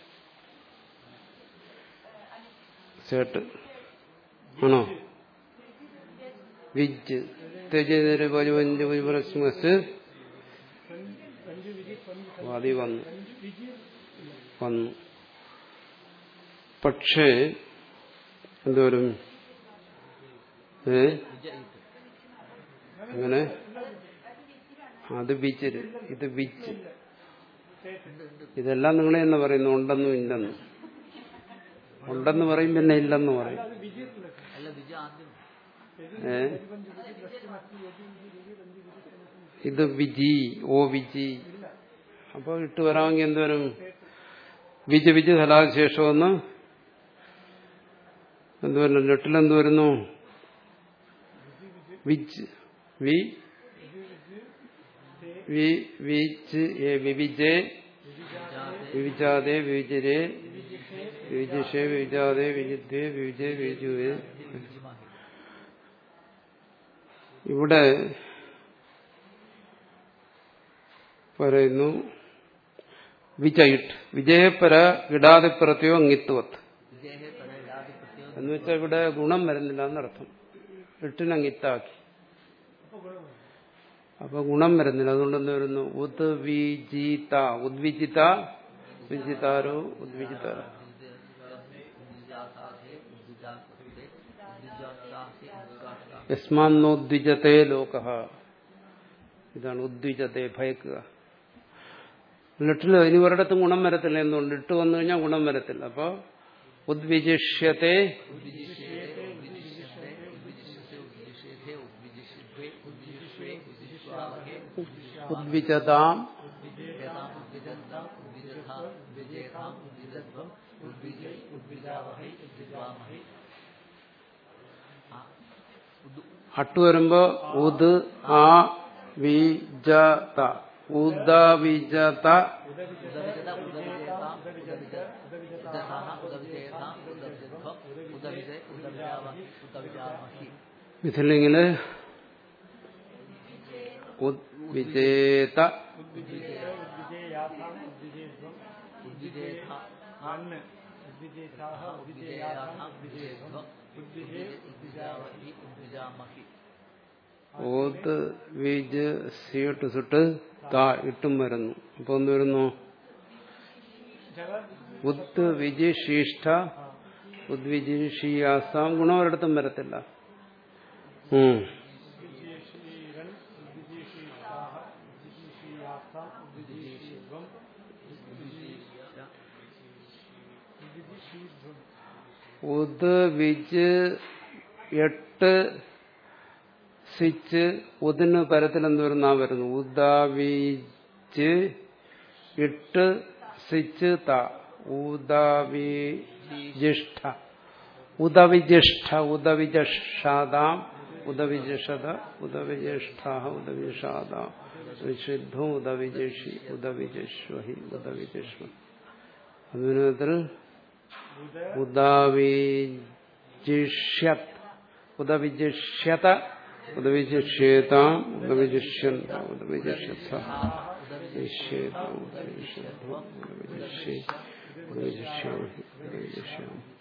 സേട്ട് ആണോ വിജ് തെജ് വാദി വന്നു വന്നു പക്ഷേ എന്തോരും ഏ വിജയിത്ത് അങ്ങനെ അത് ബീച്ചില് ഇത് ബീച്ച് ഇതെല്ലാം നിങ്ങൾ തന്നെ പറയുന്നു ഉണ്ടെന്നും ഇല്ലെന്നും ഉണ്ടെന്ന് പറയും പിന്നെ ഇല്ലെന്ന് പറയും അല്ല വിജ ആദ്യം ഏ ഇത് വിജി ഓ വിജി അപ്പൊ ഇട്ട് വരാമെങ്കിൽ എന്തുവരും വിജ് വിജ് ഫലാശേഷമെന്ന് എന്തുവരും ലെട്ടിലെന്ത് വരുന്നു വിജ് വി വി വിച്ച് എ വിവിജെ വിവിജാതെ വിവിജരെ വിവിജിഷേ വിവിജാതെ വിവിജേ വിവിജെ വിവിജുവേ വിജിമാഹി ഇവിടെ പറയുന്നു വിജയിട്ട് വിജയപര ഇടാതെ പ്രത്യോ അങ്ങിത്വത്ത് വിജയഹേ പരയിലാദി പ്രത്യേക എന്ന് വെച്ചാൽ ഇവിടെ ഗുണം വരുന്നില്ല എന്നർത്ഥം എട്ടിനങ്ങിത്താക്കി അപ്പൊ ഗുണം വരുന്നില്ല അതുകൊണ്ട് എന്ത് വരുന്നു ഉദ് വിജിത ഉദ്വിജിത ഉദ്വിജിതാരോ ഉദ്വിജിതാരോ യസ്മാന്നോദ്വിജത്തെ ലോക ഇതാണ് ഉദ്വിജത്തെ ഭയക്കുക ലിട്ടില് ഇനി ഒരിടത്തും ഗുണം വരത്തില്ല എന്തുകൊണ്ട് ഇട്ട് വന്നു കഴിഞ്ഞാൽ ഗുണം വരത്തില്ല അപ്പൊ ഉദ്വിജിഷ്യത്തെ ഉദ്വിജതാം അട്ട് വരുമ്പോ ഉദ് ആ വിജത ഉദ വിജത മിഥിലിംഗില് ഉദ്വിജേത ഉദ്വിജേയാഥാം ഉദ്വിജേധ്വം അന്ന് ഉദ്വിജേതാഹ ഉദ്വിജേയാഥാം ഉദ്വിജേധ്വം ഉദ്വിജേ ഓത് വിജ് സീട്ട് സുട്ട് താ ഇട്ടും വരുന്നു അപ്പൊ ഒന്ന് വരുന്നു ജഗ ഉദ് വിജി ശീഷ്ഠ ഉദ്വിജിഷീയാസാം ഗുണം ഒരിടത്തും വരത്തില്ല ഉം. ഉദ്വിജേഷീരൻ ഉദ്വിജേഷീഷാഹ ഉദ്വിജേഷീയാഥാം ഉദ്വിജേഷീധ്വം ഉദ്വിജീഷീധ്വം ഉദ് വിജ് എട്ട് സിച്ച് ഉദിന് പരത്തിൽ എന്ത് വരുന്ന വരുന്നു ഉദാവിജ് ഇട്ട് സിച്ച് ത ഉദാവിജിഷ്ഠ ഉദവിജിഷ്ഠ ഉദവിജഷാദാം ഉദവിജിഷത ഉദവിജിഷ്ഠ ഉദവിജിഷാദാം വിശുദ്ധം ഉദവിജഷി ഉദവിജശ്വഹി ഉദവിജശ്വ അഭിനയത്തിൽ ഉദാവിജിഷ്യത് ഉദവിജിഷ്യത ഉദവിജിഷ്യേതാം ഉദവിജിഷ്യന്ത ഉദവിജിഷ്യസ ഉദവിജിഷ്യേത ഉദവിജിഷ്യധ്വം ഉദവിജിഷ്യേ ഉദവിജിഷ്യാമി ഉദവിജിഷ്യാമി